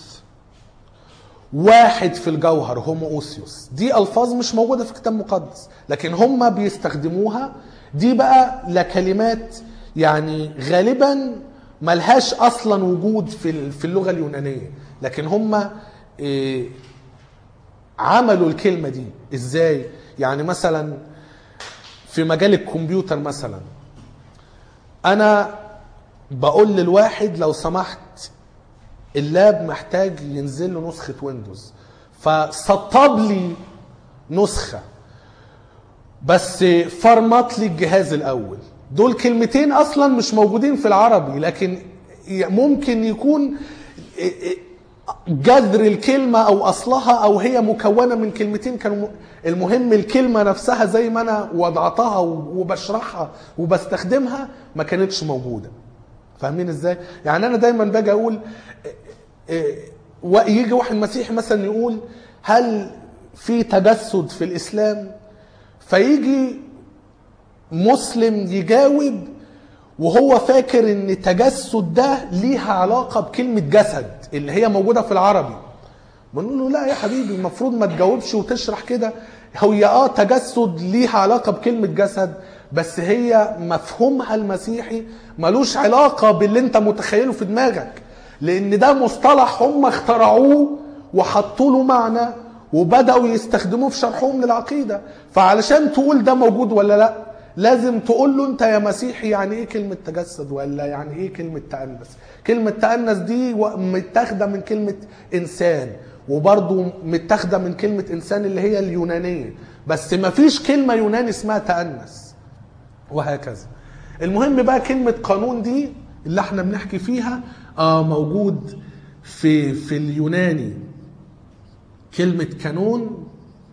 واحد في الجوهر هومو اوسيوس دي الفاظ مش موجوده في الكتاب المقدس لكن هم بيستخدموها دي بقى لكلمات يعني غالبا ملهاش اصلا وجود في ال- في اللغه اليونانيه لكن هم إيه، عملوا الكلمه دي ازاي يعني مثلا في مجال الكمبيوتر مثلا انا بقول للواحد لو سمحت اللاب محتاج ينزل له نسخة ويندوز فسطب لي نسخة بس فرمط لي الجهاز الأول دول كلمتين أصلا مش موجودين في العربي لكن ممكن يكون جذر الكلمة أو أصلها أو هي مكونة من كلمتين كانوا المهم الكلمة نفسها زي ما أنا وضعتها وبشرحها وبستخدمها ما كانتش موجودة فاهمين ازاي؟ يعني انا دايما باجي اقول إيه، ويجي واحد مسيحي مثلا يقول هل في تجسد في الاسلام؟ فيجي مسلم يجاوب وهو فاكر ان التجسد ده ليها علاقه بكلمه جسد اللي هي موجوده في العربي. بنقول له لا يا حبيبي المفروض ما تجاوبش وتشرح كده هي اه تجسد ليها علاقه بكلمه جسد بس هي مفهومها المسيحي ملوش علاقه باللي انت متخيله في دماغك لان ده مصطلح هم اخترعوه وحطوا له معنى وبداوا يستخدموه في شرحهم للعقيده فعلشان تقول ده موجود ولا لا لازم تقول له انت يا مسيحي يعني ايه كلمه تجسد ولا يعني ايه كلمه تأنس كلمه تأنس دي و- متاخده من كلمه انسان وبرضه متاخده من كلمه انسان اللي هي اليونانيه بس ما فيش كلمه يوناني اسمها تأنس وهكذا المهم بقى كلمة قانون دي اللي احنا بنحكي فيها اه موجود في في اليوناني كلمة كانون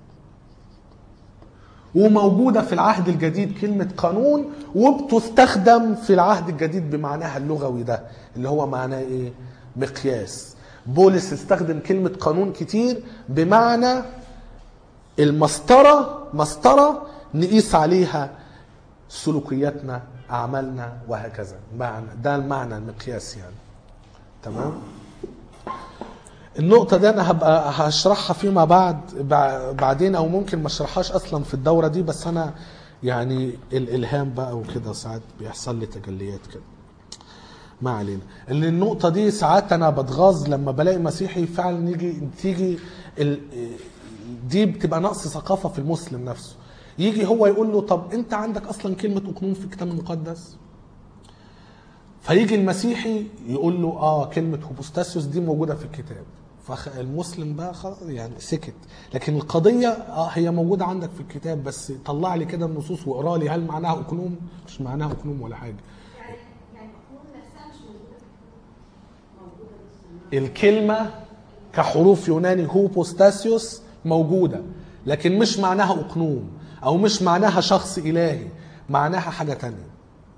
وموجودة في العهد الجديد كلمة قانون وبتستخدم في العهد الجديد بمعناها اللغوي ده اللي هو معناه ايه؟ مقياس بولس استخدم كلمة قانون كتير بمعنى المسطرة مسطرة نقيس عليها سلوكياتنا أعمالنا وهكذا معنى ده المعنى المقياس يعني تمام النقطة دي أنا هبقى هشرحها فيما بعد بع- بعدين أو ممكن ما أشرحهاش أصلا في الدورة دي بس أنا يعني الإلهام بقى وكده ساعات بيحصل لي تجليات كده ما علينا ان النقطة دي ساعات انا بتغاظ لما بلاقي مسيحي فعلا يجي تيجي ال... دي بتبقى نقص ثقافة في المسلم نفسه يجي هو يقول له طب انت عندك اصلا كلمة اقنوم في الكتاب المقدس فيجي المسيحي يقول له اه كلمة هوبوستاسيوس دي موجودة في الكتاب فالمسلم بقى خلاص يعني سكت لكن القضية اه هي موجودة عندك في الكتاب بس طلع لي كده النصوص واقرا لي هل معناها اقنوم مش معناها اقنوم ولا حاجة يعني يعني القانون نفسها مش موجوده موجودة بس الكلمة كحروف يوناني هوبوستاسيوس موجودة لكن مش معناها أقنوم أو مش معناها شخص إلهي معناها حاجة تانية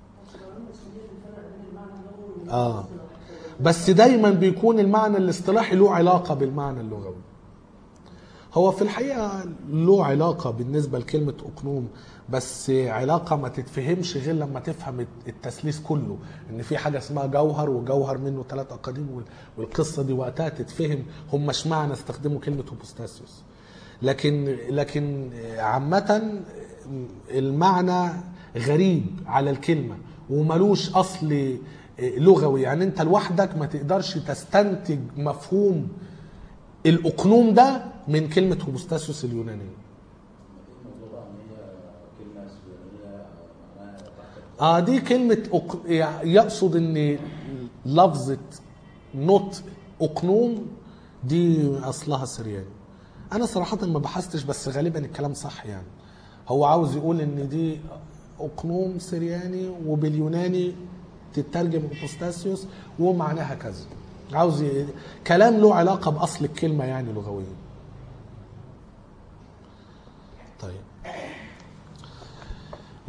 آه بس دايما بيكون المعنى الاصطلاحي له علاقة بالمعنى اللغوي هو في الحقيقة له علاقة بالنسبة لكلمة أقنوم بس علاقة ما تتفهمش غير لما تفهم التثليث كله إن في حاجة اسمها جوهر وجوهر منه ثلاث أقاديم وال- والقصة دي وقتها تتفهم هم اشمعنى استخدموا كلمة هوبوستاسيوس لكن لكن عامة المعنى غريب على الكلمة وملوش أصل لغوي يعني أنت لوحدك ما تقدرش تستنتج مفهوم الأقنوم ده من كلمة هوبوستاسيوس اليونانية الموضوع بقى ان هي كلمه سوريه معناها تحت اه دي كلمة أق... يقصد ان لفظة نطق أقنوم دي أصلها سرياني أنا صراحة ما بحثتش بس غالبا الكلام صح يعني هو عاوز يقول ان دي أقنوم سرياني وباليوناني تترجم أوبوستاسيوس ومعناها كذا عاوز ي... كلام له علاقة بأصل الكلمة يعني لغويا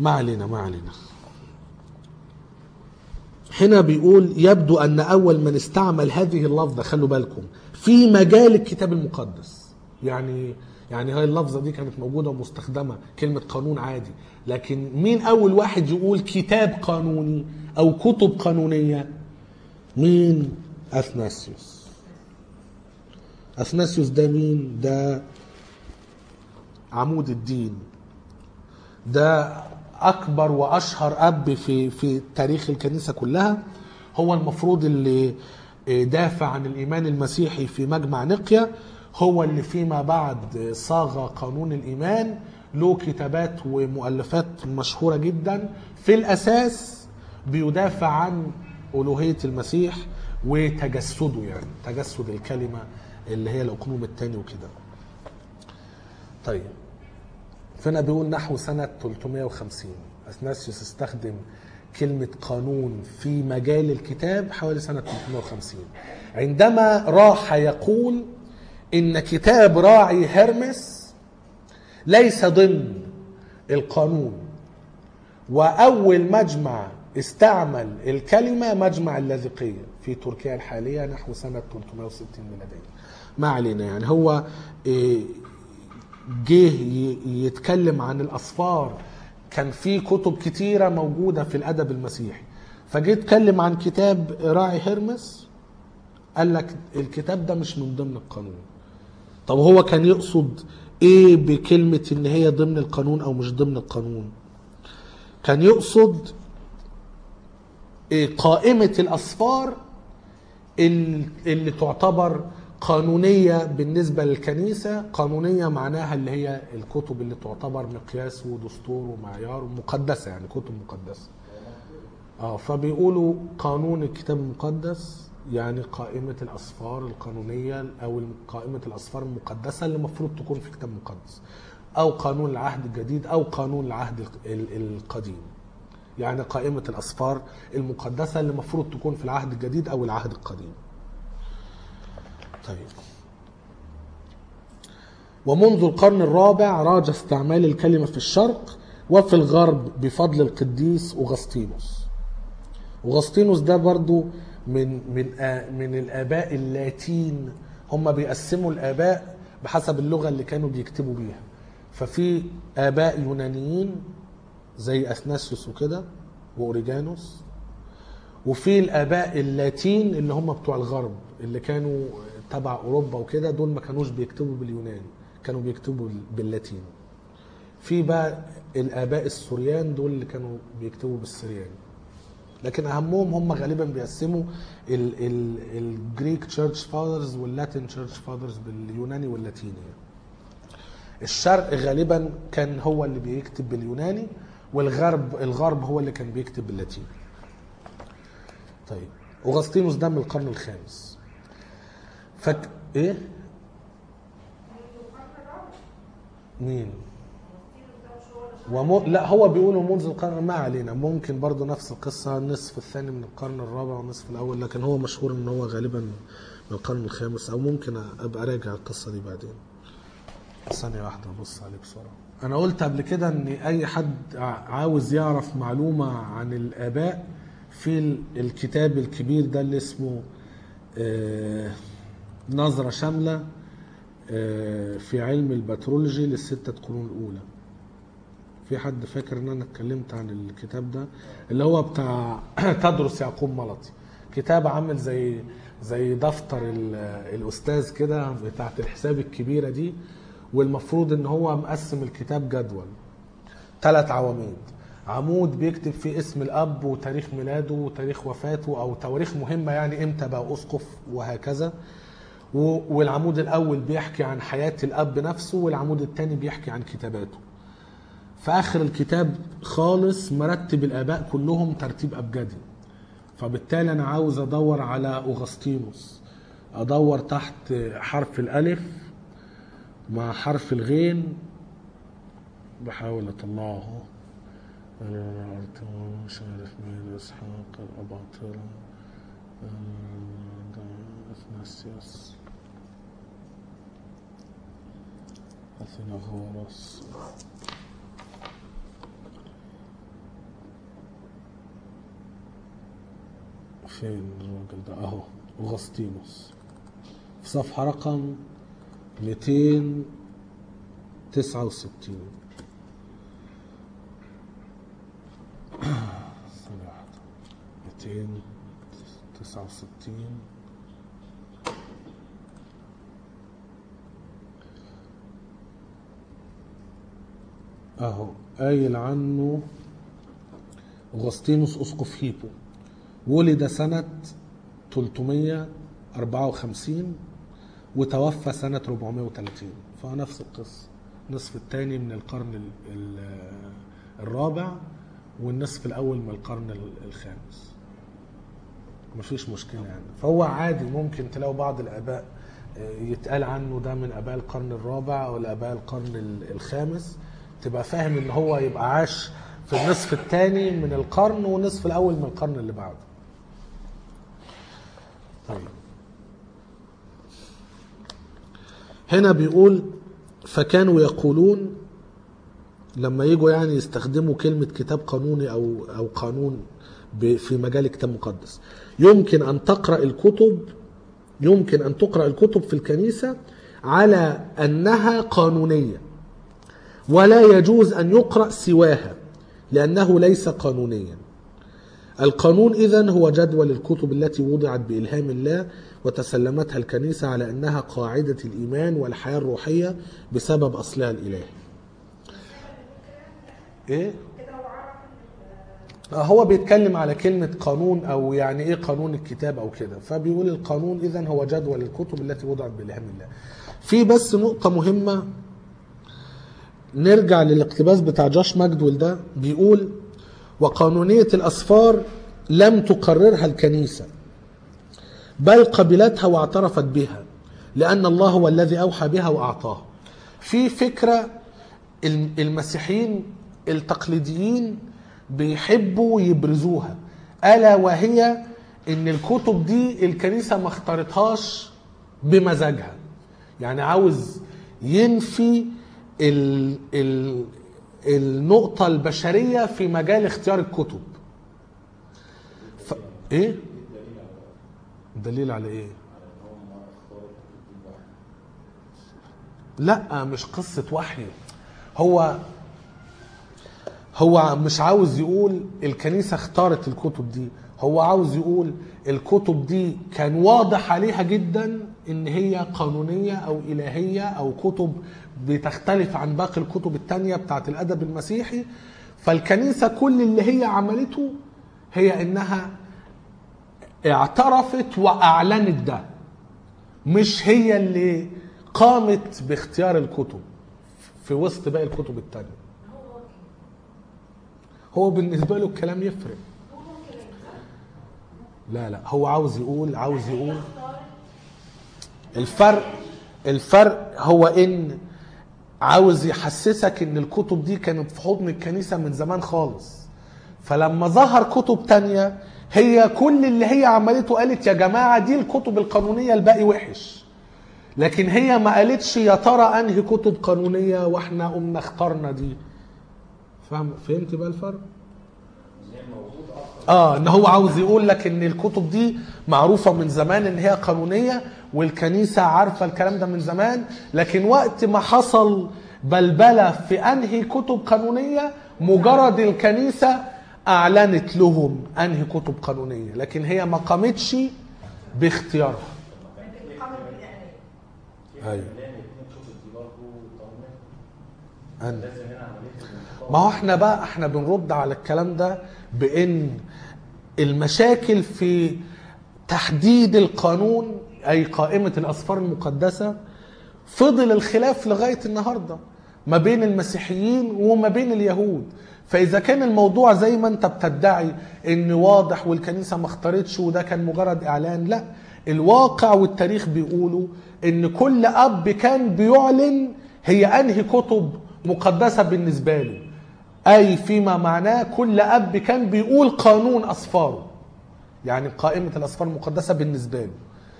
ما علينا ما علينا هنا بيقول يبدو أن أول من استعمل هذه اللفظة خلوا بالكم في مجال الكتاب المقدس يعني يعني هاي اللفظة دي كانت موجودة ومستخدمة كلمة قانون عادي لكن مين أول واحد يقول كتاب قانوني أو كتب قانونية مين أثناسيوس أثناسيوس ده مين ده عمود الدين ده اكبر واشهر اب في في تاريخ الكنيسه كلها هو المفروض اللي دافع عن الايمان المسيحي في مجمع نقيا هو اللي فيما بعد صاغ قانون الايمان له كتابات ومؤلفات مشهوره جدا في الاساس بيدافع عن الوهيه المسيح وتجسده يعني تجسد الكلمه اللي هي الاقنوم الثاني وكده طيب فهنا بيقول نحو سنة 350 أثناسيوس استخدم كلمة قانون في مجال الكتاب حوالي سنة 350 عندما راح يقول إن كتاب راعي هرمس ليس ضمن القانون وأول مجمع استعمل الكلمة مجمع اللاذقية في تركيا الحالية نحو سنة 360 ميلادية ما علينا يعني هو إيه جه يتكلم عن الاسفار كان في كتب كتيره موجوده في الادب المسيحي فجه يتكلم عن كتاب راعي هرمس قال لك الكتاب ده مش من ضمن القانون طب هو كان يقصد ايه بكلمه ان هي ضمن القانون او مش ضمن القانون كان يقصد إيه قائمه الاسفار اللي تعتبر قانونية بالنسبة للكنيسة قانونية معناها اللي هي الكتب اللي تعتبر مقياس ودستور ومعيار ومقدسة يعني كتب مقدسة اه فبيقولوا قانون الكتاب المقدس يعني قائمة الأسفار القانونية أو قائمة الأسفار المقدسة اللي المفروض تكون في كتاب مقدس أو قانون العهد الجديد أو قانون العهد القديم يعني قائمة الأسفار المقدسة اللي المفروض تكون في العهد الجديد أو العهد القديم طيب ومنذ القرن الرابع راج استعمال الكلمة في الشرق وفي الغرب بفضل القديس أغسطينوس أغسطينوس ده برضو من من من الآباء اللاتين هم بيقسموا الآباء بحسب اللغة اللي كانوا بيكتبوا بيها ففي آباء يونانيين زي أثناسيوس وكده وأوريجانوس وفي الآباء اللاتين اللي هم بتوع الغرب اللي كانوا تبع اوروبا وكده دول ما كانوش بيكتبوا باليوناني كانوا بيكتبوا باللاتيني في بقى الاباء السوريان دول اللي كانوا بيكتبوا بالسرياني لكن اهمهم هم غالبا بيقسموا الجريك تشيرش فاذرز واللاتين تشيرش فاذرز باليوناني واللاتيني الشرق غالبا كان هو اللي بيكتب باليوناني والغرب الغرب هو اللي كان بيكتب باللاتيني طيب اغسطينوس ده من القرن الخامس فك ايه مين وم... لا هو بيقولوا منذ القرن ما علينا ممكن برضو نفس القصة النصف الثاني من القرن الرابع والنصف الأول لكن هو مشهور إن هو غالبا من القرن الخامس أو ممكن أبقى راجع القصة دي بعدين ثانية واحدة أبص عليه بسرعة أنا قلت قبل كده إن أي حد عاوز يعرف معلومة عن الآباء في الكتاب الكبير ده اللي اسمه آه نظرة شاملة في علم البترولوجي للستة قرون الأولى في حد فاكر ان انا اتكلمت عن الكتاب ده اللي هو بتاع تدرس يعقوب ملطي كتاب عامل زي زي دفتر الاستاذ كده بتاعت الحساب الكبيره دي والمفروض ان هو مقسم الكتاب جدول ثلاث عواميد عمود بيكتب فيه اسم الاب وتاريخ ميلاده وتاريخ وفاته او تواريخ مهمه يعني امتى بقى اسقف وهكذا والعمود الاول بيحكي عن حياه الاب نفسه والعمود الثاني بيحكي عن كتاباته في اخر الكتاب خالص مرتب الاباء كلهم ترتيب ابجدي فبالتالي انا عاوز ادور على اغسطينوس ادور تحت حرف الالف مع حرف الغين بحاول اطلعه مش عارف مين اسحاق الاباطره اثناسيوس اثناغورس فين الراجل ده اهو اغسطينوس في صفحة رقم 269 ثانية واحدة 269 اهو قايل عنه اغسطينوس اسقف هيبو ولد سنة 354 وتوفى سنة 430 فنفس القصة النصف الثاني من القرن ال- ال- الرابع والنصف الأول من القرن ال- الخامس مفيش مشكلة يعني فهو عادي ممكن تلاقوا بعض الآباء آه، يتقال عنه ده من آباء القرن الرابع أو آباء القرن ال- الخامس تبقى فاهم إن هو يبقى عاش في النصف الثاني من القرن والنصف الأول من القرن اللي بعده طيب هنا بيقول فكانوا يقولون لما يجوا يعني يستخدموا كلمة كتاب قانوني أو أو قانون ب- في مجال كتاب مقدس يمكن أن تقرأ الكتب يمكن أن تقرأ الكتب في الكنيسة على أنها قانونية ولا يجوز أن يقرأ سواها لأنه ليس قانونيا القانون إذن هو جدول الكتب التي وضعت بإلهام الله وتسلمتها الكنيسة على أنها قاعدة الإيمان والحياة الروحية بسبب أصلها الإلهي إيه؟ كده هو عرف ال- آه، هو بيتكلم على كلمة قانون أو يعني إيه قانون الكتاب أو كده فبيقول القانون إذن هو جدول الكتب التي وضعت بإلهام الله في بس نقطة مهمة نرجع للاقتباس بتاع جاش ماجدول ده بيقول وقانونية الأسفار لم تقررها الكنيسة بل قبلتها واعترفت بها لأن الله هو الذي أوحى بها وأعطاها في فكرة الم- المسيحيين التقليديين بيحبوا يبرزوها ألا وهي إن الكتب دي الكنيسة ما اختارتهاش بمزاجها يعني عاوز ينفي ال ال النقطة البشرية في مجال اختيار الكتب ف... ايه؟ دليل على ايه؟ لا مش قصة وحي هو هو مش عاوز يقول الكنيسة اختارت الكتب دي هو عاوز يقول الكتب دي كان واضح عليها جدا ان هي قانونية او الهية او كتب بتختلف عن باقي الكتب التانية بتاعت الادب المسيحي فالكنيسة كل اللي هي عملته هي انها اعترفت واعلنت ده مش هي اللي قامت باختيار الكتب في وسط باقي الكتب التانية هو بالنسبة له الكلام يفرق لا لا هو عاوز يقول عاوز يقول الفرق الفرق هو ان عاوز يحسسك ان الكتب دي كانت في حضن الكنيسة من زمان خالص فلما ظهر كتب تانية هي كل اللي هي عملته قالت يا جماعة دي الكتب القانونية الباقي وحش لكن هي ما قالتش يا ترى انهي كتب قانونية واحنا قمنا اخترنا دي فاهم فهمت بقى الفرق؟ اه ان هو عاوز يقول لك ان الكتب دي معروفه من زمان ان هي قانونيه والكنيسه عارفه الكلام ده من زمان لكن وقت ما حصل بلبله في انهي كتب قانونيه مجرد الكنيسه اعلنت لهم انهي كتب قانونيه لكن هي ما قامتش باختيارها قامت بالإعلان ايوه لان الاثنين كتب دي برضه قانونيه أنا. لازم هنا عمليه الانتقاء ما هو احنا بقى احنا بنرد على الكلام ده بان المشاكل في تحديد القانون اي قائمه الاسفار المقدسه فضل الخلاف لغايه النهارده ما بين المسيحيين وما بين اليهود فاذا كان الموضوع زي ما انت بتدعي ان واضح والكنيسه ما اختارتش وده كان مجرد اعلان لا الواقع والتاريخ بيقولوا ان كل اب كان بيعلن هي انهي كتب مقدسه بالنسبه له اي فيما معناه كل اب كان بيقول قانون اسفاره يعني قائمه الاسفار المقدسه بالنسبه له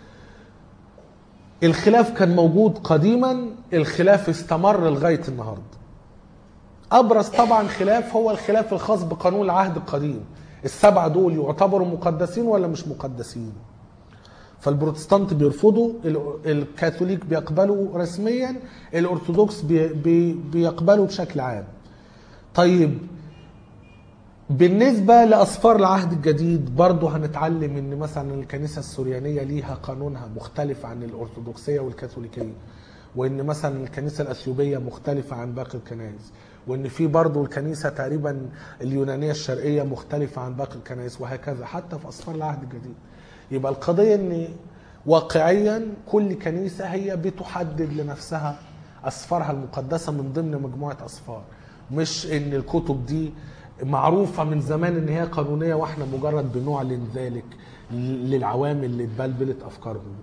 الخلاف كان موجود قديما الخلاف استمر لغايه النهارده ابرز طبعا خلاف هو الخلاف الخاص بقانون العهد القديم السبعة دول يعتبروا مقدسين ولا مش مقدسين فالبروتستانت بيرفضوا ال- الكاثوليك بيقبلوا رسميا الارثوذكس بي بي بيقبلوا بشكل عام طيب بالنسبة لأسفار العهد الجديد برضه هنتعلم إن مثلا الكنيسة السوريانية ليها قانونها مختلف عن الأرثوذكسية والكاثوليكية وإن مثلا الكنيسة الأثيوبية مختلفة عن باقي الكنائس وإن في برضه الكنيسة تقريبا اليونانية الشرقية مختلفة عن باقي الكنائس وهكذا حتى في أسفار العهد الجديد يبقى القضية إن واقعيا كل كنيسة هي بتحدد لنفسها أسفارها المقدسة من ضمن مجموعة أسفار مش إن الكتب دي معروفة من زمان إن هي قانونية وإحنا مجرد بنعلن ذلك للعوام اللي اتبلبلت أفكارهم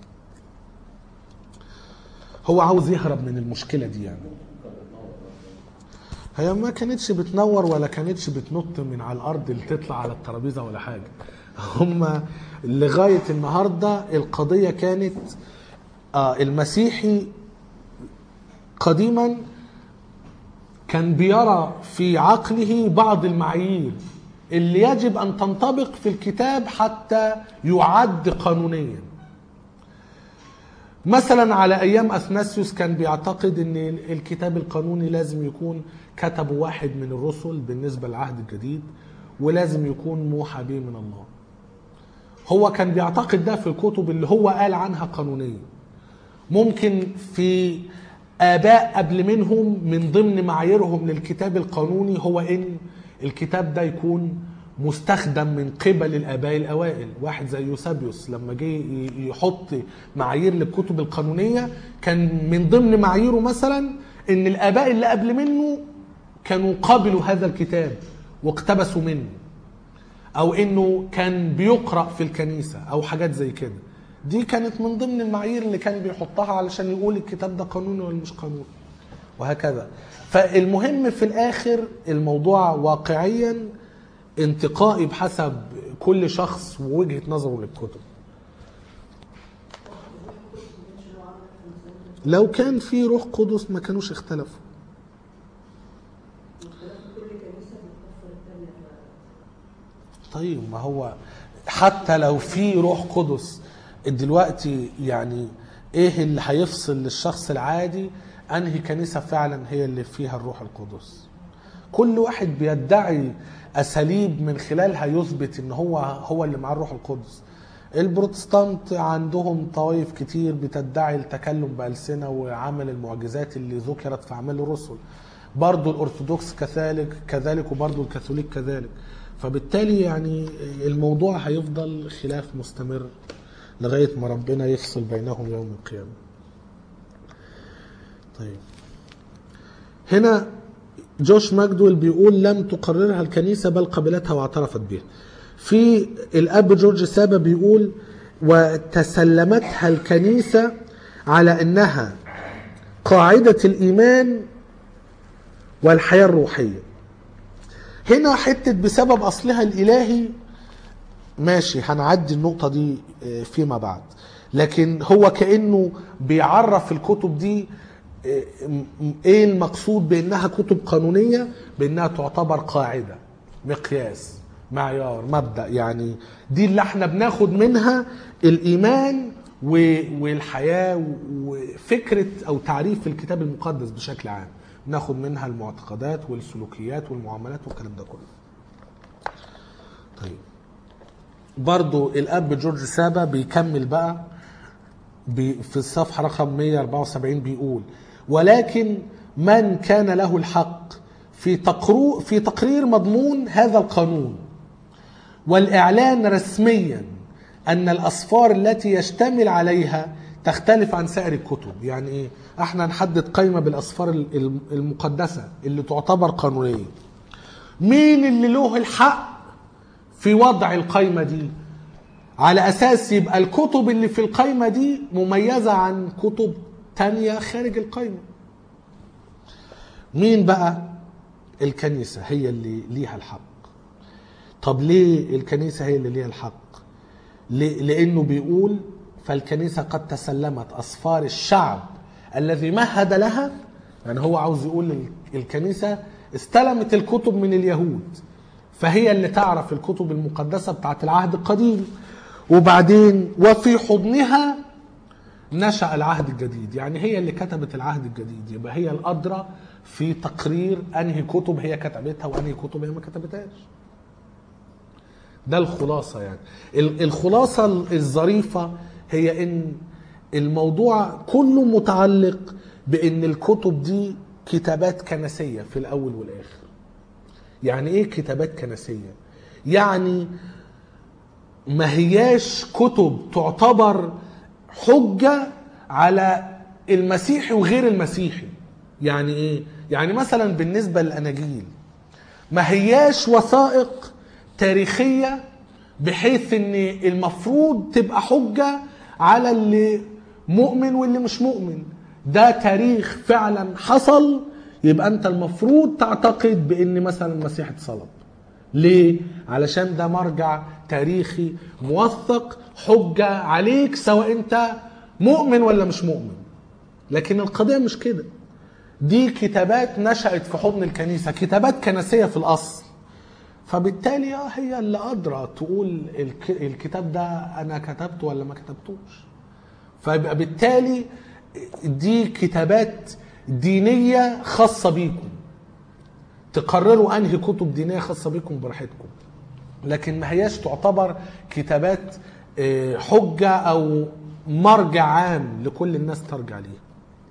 هو عاوز يهرب من المشكلة دي يعني هي ما كانتش بتنور ولا كانتش بتنط من على الارض اللي تطلع على الترابيزه ولا حاجه هم لغايه النهارده القضيه كانت آه المسيحي قديما كان بيرى في عقله بعض المعايير اللي يجب ان تنطبق في الكتاب حتى يعد قانونيا مثلا على ايام اثناسيوس كان بيعتقد ان الكتاب القانوني لازم يكون كتبه واحد من الرسل بالنسبه للعهد الجديد ولازم يكون موحى به من الله هو كان بيعتقد ده في الكتب اللي هو قال عنها قانونيه ممكن في اباء قبل منهم من ضمن معاييرهم للكتاب القانوني هو ان الكتاب ده يكون مستخدم من قبل الاباء الاوائل واحد زي يوسابيوس لما جه ي- يحط معايير للكتب القانونيه كان من ضمن معاييره مثلا ان الاباء اللي قبل منه كانوا قابلوا هذا الكتاب واقتبسوا منه او انه كان بيقرا في الكنيسه او حاجات زي كده دي كانت من ضمن المعايير اللي كان بيحطها علشان يقول الكتاب ده قانوني ولا مش قانوني وهكذا فالمهم في الاخر الموضوع واقعيا انتقائي بحسب كل شخص ووجهه نظره للكتب لو كان في روح قدس ما كانوش اختلفوا كل كنيسه بتكفر الثانيه طيب ما هو حتى لو في روح قدس دلوقتي يعني ايه اللي هيفصل للشخص العادي انهي كنيسه فعلا هي اللي فيها الروح القدس كل واحد بيدعي اساليب من خلالها يثبت ان هو هو اللي معاه الروح القدس البروتستانت عندهم طوائف كتير بتدعي التكلم بألسنة وعمل المعجزات اللي ذكرت في أعمال الرسل برضو الأرثوذكس كذلك كذلك وبرضو الكاثوليك كذلك فبالتالي يعني الموضوع هيفضل خلاف مستمر لغاية ما ربنا يفصل بينهم يوم القيامة طيب هنا جوش ماجدويل بيقول لم تقررها الكنيسة بل قبلتها واعترفت بها في الأب جورج سابا بيقول وتسلمتها الكنيسة على أنها قاعدة الإيمان والحياة الروحية هنا حتة بسبب أصلها الإلهي ماشي هنعدي النقطة دي آه، فيما بعد لكن هو كأنه بيعرف الكتب دي آه، م- ايه المقصود بانها كتب قانونية بانها تعتبر قاعدة مقياس معيار مبدأ يعني دي اللي احنا بناخد منها الايمان و- والحياة وفكرة او تعريف الكتاب المقدس بشكل عام بناخد منها المعتقدات والسلوكيات والمعاملات والكلام ده كله طيب برضو الاب جورج سابا بيكمل بقى بي- في الصفحة رقم 174 بيقول ولكن من كان له الحق في تقرو في تقرير مضمون هذا القانون والإعلان رسميا أن الأسفار التي يشتمل عليها تختلف عن سائر الكتب يعني إيه؟ احنا نحدد قائمة بالأسفار ال- ال- المقدسة اللي تعتبر قانونية مين اللي له الحق في وضع القائمة دي على أساس يبقى الكتب اللي في القائمة دي مميزة عن كتب تانية خارج القائمة مين بقى الكنيسة هي اللي ليها الحق طب ليه الكنيسة هي اللي ليها الحق ليه؟ لأنه بيقول فالكنيسة قد تسلمت أسفار الشعب الذي مهد لها يعني هو عاوز يقول ال- الكنيسة استلمت الكتب من اليهود فهي اللي تعرف الكتب المقدسة بتاعت العهد القديم وبعدين وفي حضنها نشأ العهد الجديد يعني هي اللي كتبت العهد الجديد يبقى هي الأدرى في تقرير أنهي كتب هي كتبتها وأنهي كتب هي ما كتبتهاش ده الخلاصة يعني ال- الخلاصة الظريفة هي ان الموضوع كله متعلق بان الكتب دي كتابات كنسية في الاول والاخر يعني ايه كتابات كنسية يعني ما هياش كتب تعتبر حجة على المسيحي وغير المسيحي يعني ايه يعني مثلا بالنسبة للاناجيل ما هياش وثائق تاريخية بحيث ان المفروض تبقى حجة على اللي مؤمن واللي مش مؤمن ده تاريخ فعلا حصل يبقى انت المفروض تعتقد بان مثلا المسيح اتصلب ليه؟ علشان ده مرجع تاريخي موثق حجة عليك سواء انت مؤمن ولا مش مؤمن لكن القضية مش كده دي كتابات نشأت في حضن الكنيسة كتابات كنسية في الأصل فبالتالي آه هي اللي أدرى تقول الك- الكتاب ده أنا كتبته ولا ما كتبتوش فيبقى بالتالي دي كتابات دينية خاصة بيكم تقرروا أنهي كتب دينية خاصة بيكم براحتكم لكن ما هياش تعتبر كتابات آه، حجة أو مرجع عام لكل الناس ترجع ليه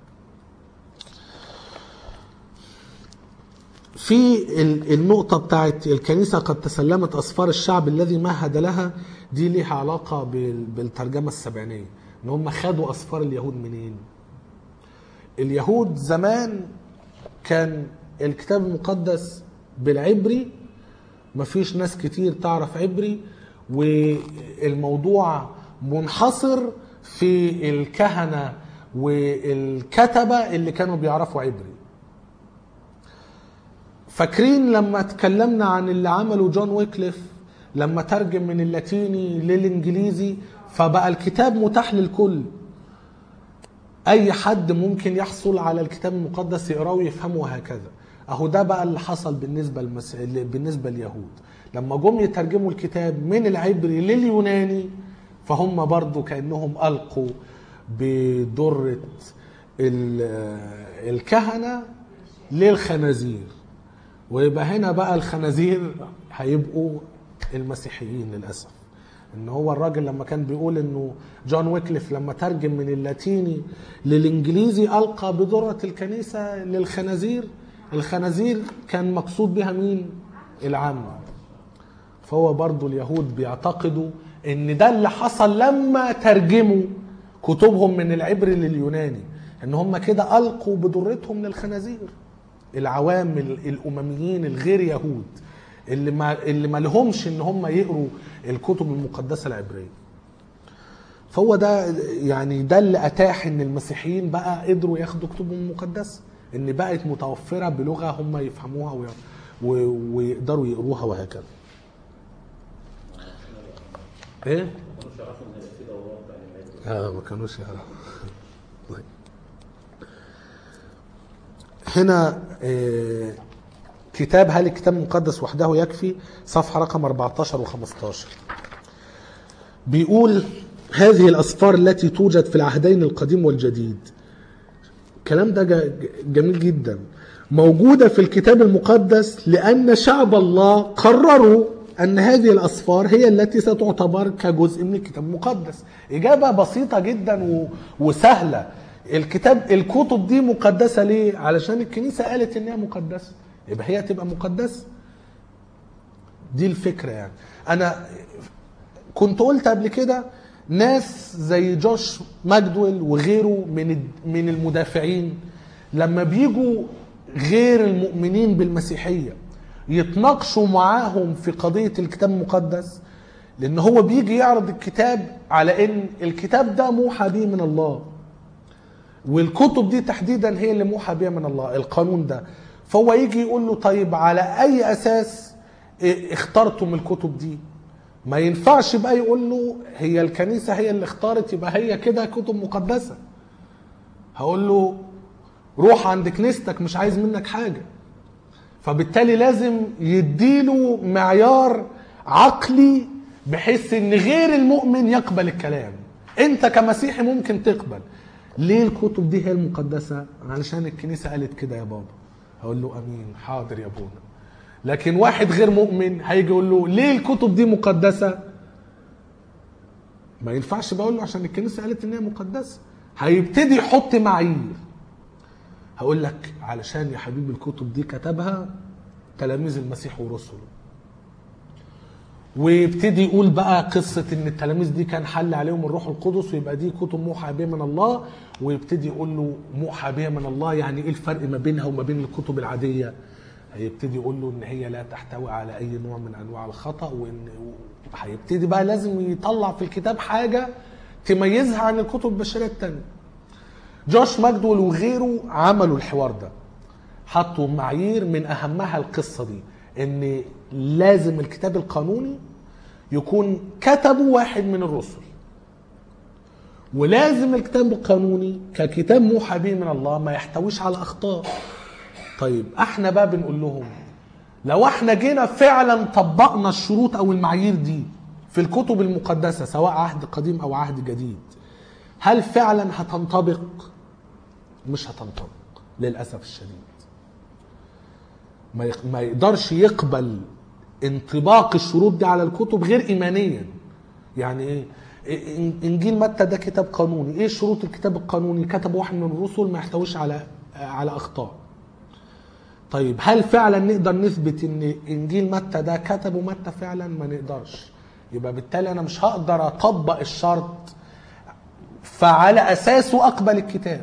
في ال- النقطة بتاعت الكنيسة قد تسلمت أسفار الشعب الذي مهد لها دي ليها علاقة بال- بالترجمة السبعينية إن هم خدوا أسفار اليهود منين؟ اليهود زمان كان الكتاب المقدس بالعبري مفيش ناس كتير تعرف عبري والموضوع منحصر في الكهنة والكتبة اللي كانوا بيعرفوا عبري فاكرين لما اتكلمنا عن اللي عمله جون ويكليف لما ترجم من اللاتيني للانجليزي فبقى الكتاب متاح للكل اي حد ممكن يحصل على الكتاب المقدس يقراه ويفهمه وهكذا اهو ده بقى اللي حصل بالنسبه للمس... بالنسبه لليهود لما جم يترجموا الكتاب من العبري لليوناني فهم برضو كانهم القوا بدره ال- الكهنه للخنازير ويبقى هنا بقى الخنازير هيبقوا المسيحيين للاسف ان هو الراجل لما كان بيقول انه جون ويكليف لما ترجم من اللاتيني للانجليزي القى بذره الكنيسه للخنازير الخنازير كان مقصود بها مين العامه فهو برضو اليهود بيعتقدوا ان ده اللي حصل لما ترجموا كتبهم من العبري لليوناني ان هم كده القوا بذرتهم للخنازير العوام ال- الامميين الغير يهود اللي ما اللي ما لهمش ان هم يقروا الكتب المقدسه العبريه فهو ده يعني ده اللي اتاح ان المسيحيين بقى قدروا ياخدوا كتبهم المقدسه ان بقت متوفره بلغه هم يفهموها وي- و- ويقدروا يقروها وهكذا ايه ما كانوش يعرفوا ان هيبقى في دورات تعليمات اه ما كانوش يعرفوا طيب. هنا آه، كتاب هل الكتاب المقدس وحده يكفي صفحة رقم 14 و15 بيقول هذه الأسفار التي توجد في العهدين القديم والجديد الكلام ده ج- جميل جدا موجودة في الكتاب المقدس لأن شعب الله قرروا أن هذه الأسفار هي التي ستعتبر كجزء من الكتاب المقدس إجابة بسيطة جدا و... وسهلة الكتاب الكتب دي مقدسة ليه؟ علشان الكنيسة قالت إنها مقدسة يبقى هي تبقى مقدسة دي الفكرة يعني أنا كنت قلت قبل كده ناس زي جوش ماجدويل وغيره من الد- من المدافعين لما بيجوا غير المؤمنين بالمسيحيه يتناقشوا معاهم في قضيه الكتاب المقدس لان هو بيجي يعرض الكتاب على ان الكتاب ده موحى به من الله والكتب دي تحديدا هي اللي موحى بها من الله القانون ده فهو يجي يقول له طيب على اي اساس إيه اخترتم الكتب دي ما ينفعش بقى يقول له هي الكنيسة هي اللي اختارت يبقى هي كده كتب مقدسة هقول له روح عند كنيستك مش عايز منك حاجة فبالتالي لازم يديله معيار عقلي بحيث ان غير المؤمن يقبل الكلام انت كمسيحي ممكن تقبل ليه الكتب دي هي المقدسة علشان الكنيسة قالت كده يا بابا هقول له امين حاضر يا ابونا لكن واحد غير مؤمن هيجي يقول له ليه الكتب دي مقدسة ما ينفعش بقول له عشان الكنيسة قالت ان هي مقدسة هيبتدي يحط معايير هقول لك علشان يا حبيبي الكتب دي كتبها تلاميذ المسيح ورسله ويبتدي يقول بقى قصة ان التلاميذ دي كان حل عليهم الروح القدس ويبقى دي كتب موحى بها من الله ويبتدي يقول له موحى بها من الله يعني ايه الفرق ما بينها وما بين الكتب العادية هيبتدي يقول له ان هي لا تحتوي على اي نوع من انواع الخطأ وان هيبتدي بقى لازم يطلع في الكتاب حاجة تميزها عن الكتب البشرية التانية جوش ماجدول وغيره عملوا الحوار ده حطوا معايير من اهمها القصه دي ان لازم الكتاب القانوني يكون كتبه واحد من الرسل ولازم الكتاب القانوني ككتاب موحى به من الله ما يحتويش على اخطاء طيب احنا بقى بنقول لهم لو احنا جينا فعلا طبقنا الشروط او المعايير دي في الكتب المقدسه سواء عهد قديم او عهد جديد هل فعلا هتنطبق مش هتنطبق للاسف الشديد ما يق- ما يقدرش يقبل انطباق الشروط دي على الكتب غير ايمانيا يعني ايه إن- انجيل متى ده كتاب قانوني ايه شروط الكتاب القانوني كتب واحد من الرسل ما يحتويش على على اخطاء طيب هل فعلا نقدر نثبت ان انجيل متى ده كتبه متى فعلا ما نقدرش يبقى بالتالي انا مش هقدر اطبق الشرط فعلى اساسه اقبل الكتاب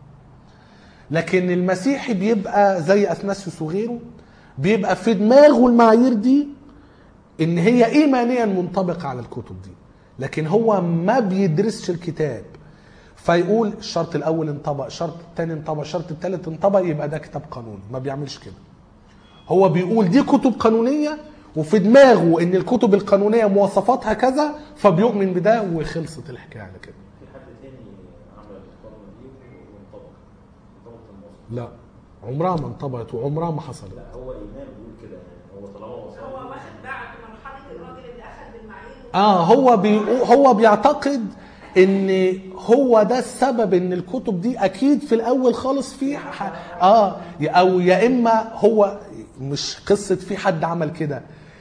لكن المسيحي بيبقى زي اثناسيوس وغيره بيبقى في دماغه المعايير دي ان هي ايمانيا منطبقه على الكتب دي لكن هو ما بيدرسش الكتاب فيقول الشرط الاول انطبق الشرط الثاني انطبق الشرط الثالث انطبق يبقى ده كتاب قانوني ما بيعملش كده هو بيقول دي كتب قانونيه وفي دماغه ان الكتب القانونيه مواصفاتها كذا فبيؤمن بده وخلصت الحكايه على كده في حد تاني عمل القانون دي وانطبق انطبقت المواصفات لا عمرها ما انطبقت وعمرها ما حصلت لا هو ايمان بيقول كده يعني هو طالما وصل هو واخد بعد مرحله الراجل اللي اخذ بالمعايير اه هو بي هو بيعتقد ان هو ده السبب ان الكتب دي اكيد في الاول خالص في ح- اه او يا اما هو مش قصه في حد عمل كده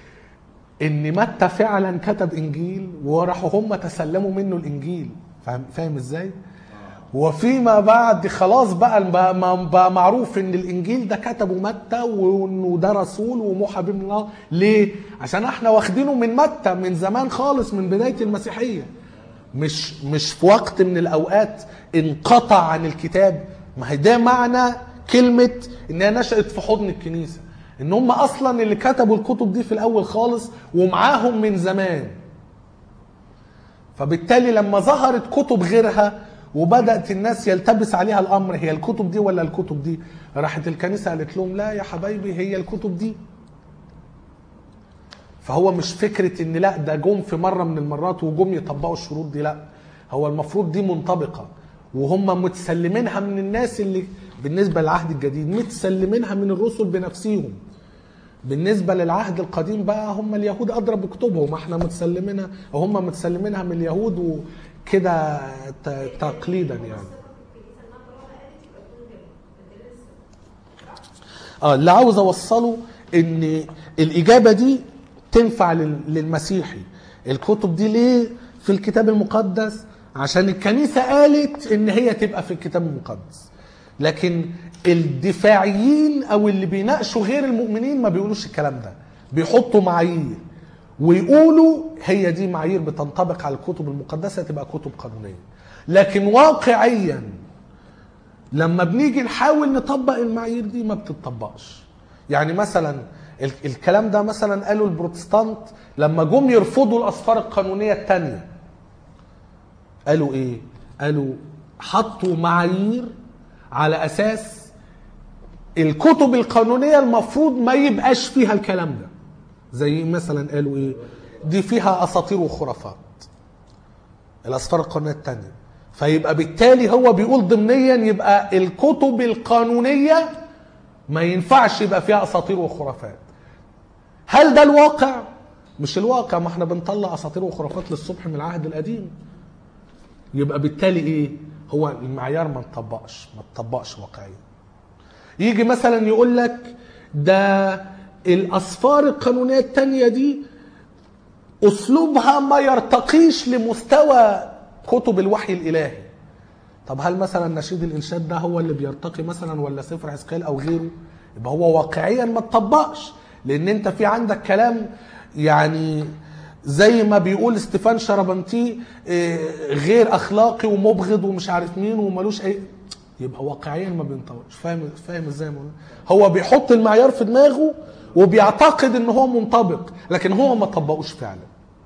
ان متى فعلا كتب انجيل وراحوا هم تسلموا منه الانجيل فاهم فاهم ازاي وفيما بعد خلاص بقى بقى ما- بقى معروف ان الانجيل ده كتبه متى وانه ده رسول وموحى به من الله ليه عشان احنا واخدينه من متى من زمان خالص من بدايه المسيحيه مش مش في وقت من الاوقات انقطع عن الكتاب ما هي ده معنى كلمه انها نشات في حضن الكنيسه ان هم اصلا اللي كتبوا الكتب دي في الاول خالص ومعاهم من زمان فبالتالي لما ظهرت كتب غيرها وبدات الناس يلتبس عليها الامر هي الكتب دي ولا الكتب دي راحت الكنيسه قالت لهم لا يا حبايبي هي الكتب دي فهو مش فكره ان لا ده جم في مره من المرات وجم يطبقوا الشروط دي لا هو المفروض دي منطبقه وهم متسلمينها من الناس اللي بالنسبه للعهد الجديد متسلمينها من الرسل بنفسهم بالنسبة للعهد القديم بقى هم اليهود أدرى بكتبهم احنا متسلمينها وهم متسلمينها من اليهود وكده ت- تقليدا يعني اه اللي عاوز اوصله ان الاجابه دي تنفع لل- للمسيحي الكتب دي ليه في الكتاب المقدس عشان الكنيسه قالت ان هي تبقى في الكتاب المقدس لكن الدفاعيين او اللي بيناقشوا غير المؤمنين ما بيقولوش الكلام ده بيحطوا معايير ويقولوا هي دي معايير بتنطبق على الكتب المقدسه تبقى كتب قانونيه لكن واقعيا لما بنيجي نحاول نطبق المعايير دي ما بتطبقش يعني مثلا ال- الكلام ده مثلا قالوا البروتستانت لما جم يرفضوا الاسفار القانونيه الثانيه قالوا ايه قالوا حطوا معايير على اساس الكتب القانونيه المفروض ما يبقاش فيها الكلام ده زي مثلا قالوا ايه دي فيها اساطير وخرافات الاسفار القانونيه الثانيه فيبقى بالتالي هو بيقول ضمنيا يبقى الكتب القانونيه ما ينفعش يبقى فيها اساطير وخرافات هل ده الواقع مش الواقع ما احنا بنطلع اساطير وخرافات للصبح من العهد القديم يبقى بالتالي ايه هو المعيار ما نطبقش ما تطبقش واقعيا يجي مثلا يقول لك ده الاسفار القانونيه التانية دي اسلوبها ما يرتقيش لمستوى كتب الوحي الالهي طب هل مثلا نشيد الانشاد ده هو اللي بيرتقي مثلا ولا سفر حزقيال او غيره يبقى هو واقعيا ما تطبقش لان انت في عندك كلام يعني زي ما بيقول ستيفان شربنتي إيه، غير اخلاقي ومبغض ومش عارف مين وملوش اي يبقى واقعيا ما بينطبقش فاهم فاهم ازاي يا مولانا؟ هو بيحط المعيار في دماغه وبيعتقد ان هو منطبق لكن هو ما طبقوش فعلا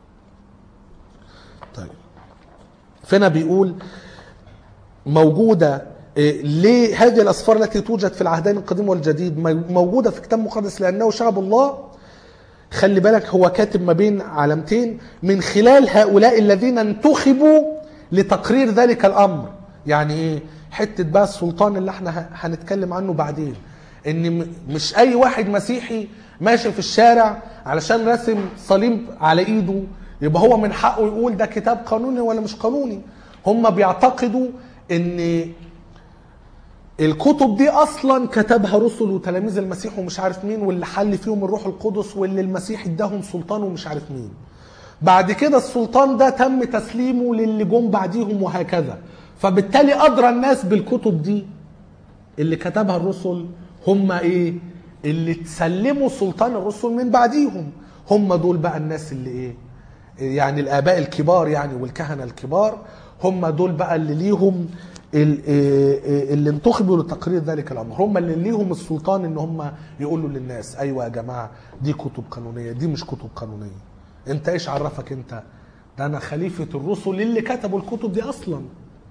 طيب فهنا بيقول موجودة إيه، ليه هذه الأسفار التي توجد في العهدين القديم والجديد مو- موجودة في كتاب مقدس لأنه شعب الله خلي بالك هو كاتب ما بين علامتين من خلال هؤلاء الذين انتخبوا لتقرير ذلك الأمر يعني إيه حتة بقى السلطان اللي احنا ه- هنتكلم عنه بعدين ان م- مش اي واحد مسيحي ماشي في الشارع علشان راسم صليب على ايده يبقى هو من حقه يقول ده كتاب قانوني ولا مش قانوني هم بيعتقدوا ان الكتب دي اصلا كتبها رسل وتلاميذ المسيح ومش عارف مين واللي حل فيهم الروح القدس واللي المسيح اداهم سلطان ومش عارف مين بعد كده السلطان ده تم تسليمه للي جم بعديهم وهكذا فبالتالي ادرى الناس بالكتب دي اللي كتبها الرسل هم ايه اللي تسلموا سلطان الرسل من بعديهم هم دول بقى الناس اللي ايه يعني الاباء الكبار يعني والكهنه الكبار هم دول بقى اللي ليهم ال- إيه إيه اللي انتخبوا لتقرير ذلك الامر هم اللي ليهم السلطان ان هم يقولوا للناس ايوه يا جماعه دي كتب قانونيه دي مش كتب قانونيه انت ايش عرفك انت ده انا خليفه الرسل اللي كتبوا الكتب دي اصلا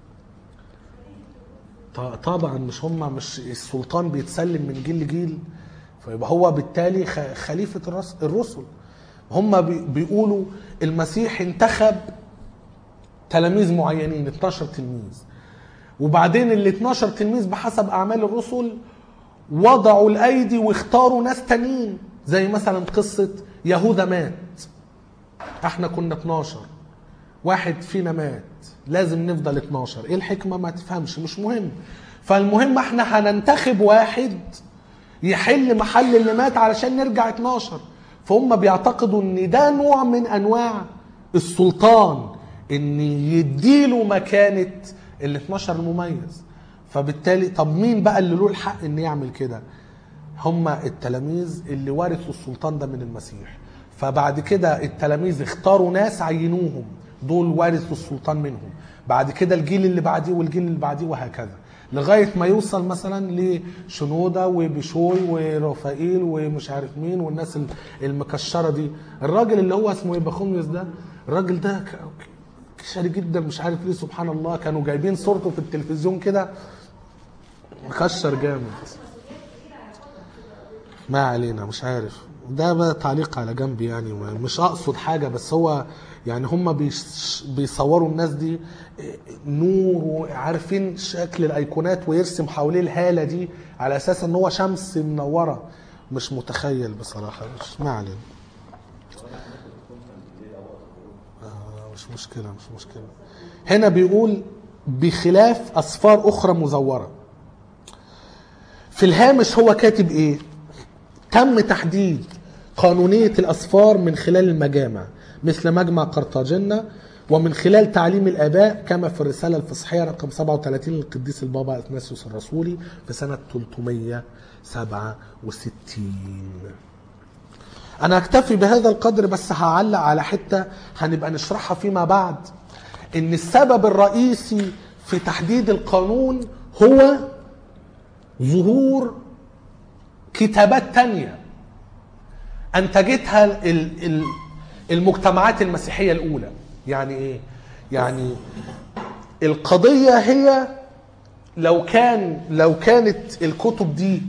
ط- طبعا مش هم مش السلطان بيتسلم من جيل لجيل فيبقى هو بالتالي خ- خليفة الرس- الرسل هم بي- بيقولوا المسيح انتخب تلاميذ معينين 12 تلميذ وبعدين ال 12 تلميذ بحسب اعمال الرسل وضعوا الايدي واختاروا ناس تانيين زي مثلا قصه يهوذا مات احنا كنا 12 واحد فينا مات لازم نفضل 12 ايه الحكمه ما تفهمش مش مهم فالمهم احنا هننتخب واحد يحل محل اللي مات علشان نرجع 12 فهم بيعتقدوا ان ده نوع من انواع السلطان ان يديله مكانه ال 12 المميز فبالتالي طب مين بقى اللي له الحق ان يعمل كده هم التلاميذ اللي ورثوا السلطان ده من المسيح فبعد كده التلاميذ اختاروا ناس عينوهم دول ورثوا السلطان منهم بعد كده الجيل اللي بعديه والجيل اللي بعديه وهكذا لغايه ما يوصل مثلا لشنوده وبشوي ورفائيل ومش عارف مين والناس ال- المكشره دي الراجل اللي هو اسمه ايه بخوميوس ده الراجل ده ك- كشري جدا مش عارف ليه سبحان الله كانوا جايبين صورته في التلفزيون كده مكشر جامد ما علينا مش عارف ده بقى تعليق على جنب يعني مش اقصد حاجه بس هو يعني هم بيش- بيصوروا الناس دي نور وعارفين شكل الايقونات ويرسم حواليه الهاله دي على اساس ان هو شمس منوره مش متخيل بصراحه مش ما علينا آه، مش مشكله مش مشكله هنا بيقول بخلاف اسفار اخرى مزوره في الهامش هو كاتب ايه تم تحديد قانونية الأسفار من خلال المجامع مثل مجمع قرطاجنة ومن خلال تعليم الآباء كما في الرسالة الفصحية رقم 37 للقديس البابا أثناسيوس الرسولي في سنة 367 أنا أكتفي بهذا القدر بس هعلق على حتة هنبقى نشرحها فيما بعد إن السبب الرئيسي في تحديد القانون هو ظهور كتابات تانية أنتجتها ال- ال- المجتمعات المسيحية الأولى يعني إيه؟ يعني القضية هي لو كان لو كانت الكتب دي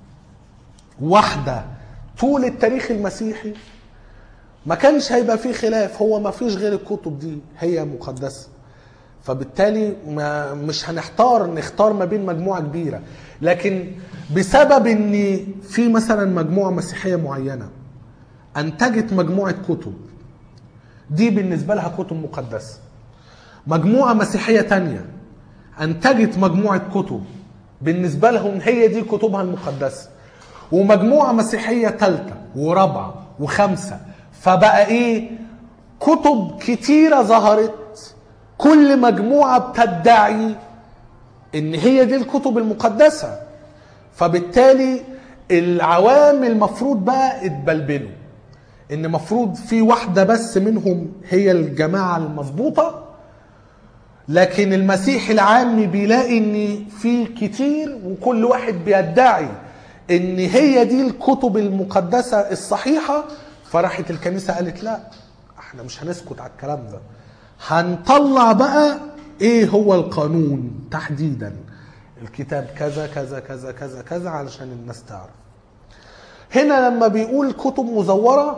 واحدة طول التاريخ المسيحي ما كانش هيبقى فيه خلاف هو ما فيش غير الكتب دي هي مقدسة فبالتالي ما مش هنحتار نختار ما بين مجموعه كبيره لكن بسبب ان في مثلا مجموعه مسيحيه معينه انتجت مجموعه كتب دي بالنسبه لها كتب مقدسه مجموعه مسيحيه تانية انتجت مجموعه كتب بالنسبه لهم هي دي كتبها المقدسه ومجموعه مسيحيه ثالثه ورابعه وخمسه فبقى ايه كتب كتيره ظهرت كل مجموعه بتدعي ان هي دي الكتب المقدسه فبالتالي العوام المفروض بقى اتبلبلوا ان مفروض في واحده بس منهم هي الجماعه المظبوطه لكن المسيح العامي بيلاقي ان في كتير وكل واحد بيدعي ان هي دي الكتب المقدسه الصحيحه فراحت الكنيسه قالت لا احنا مش هنسكت على الكلام ده هنطلع بقى ايه هو القانون تحديدا الكتاب كذا كذا كذا كذا كذا علشان الناس تعرف هنا لما بيقول كتب مزوره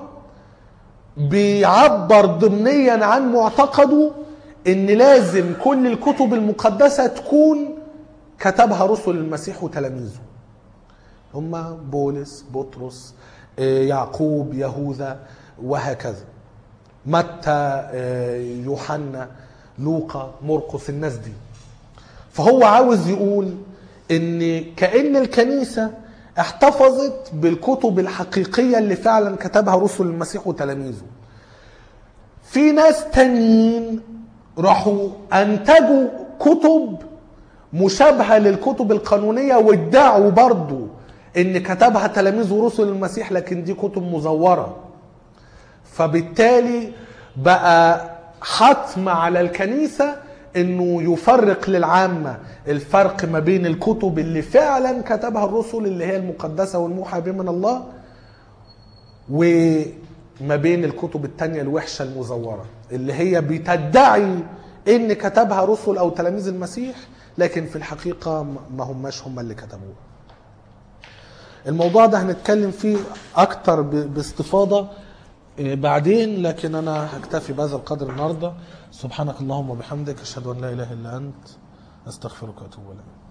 بيعبر ضمنيا عن معتقده ان لازم كل الكتب المقدسه تكون كتبها رسل المسيح وتلاميذه هم بولس بطرس آه، يعقوب يهوذا وهكذا متى آه، يوحنا لوقا مرقس الناس دي فهو عاوز يقول ان كأن الكنيسة احتفظت بالكتب الحقيقية اللي فعلا كتبها رسل المسيح وتلاميذه في ناس تانيين راحوا انتجوا كتب مشابهة للكتب القانونية وادعوا برضو ان كتبها تلاميذ ورسل المسيح لكن دي كتب مزورة فبالتالي بقى حتم على الكنيسة انه يفرق للعامة الفرق ما بين الكتب اللي فعلا كتبها الرسل اللي هي المقدسة والموحى به من الله وما بين الكتب التانية الوحشة المزورة اللي هي بتدعي ان كتبها رسل او تلاميذ المسيح لكن في الحقيقة ما هماش هم اللي كتبوها الموضوع ده هنتكلم فيه اكتر ب- باستفاضة إيه، بعدين لكن انا هكتفي بهذا القدر النهارده سبحانك اللهم وبحمدك اشهد ان لا اله الا انت استغفرك واتوب اليك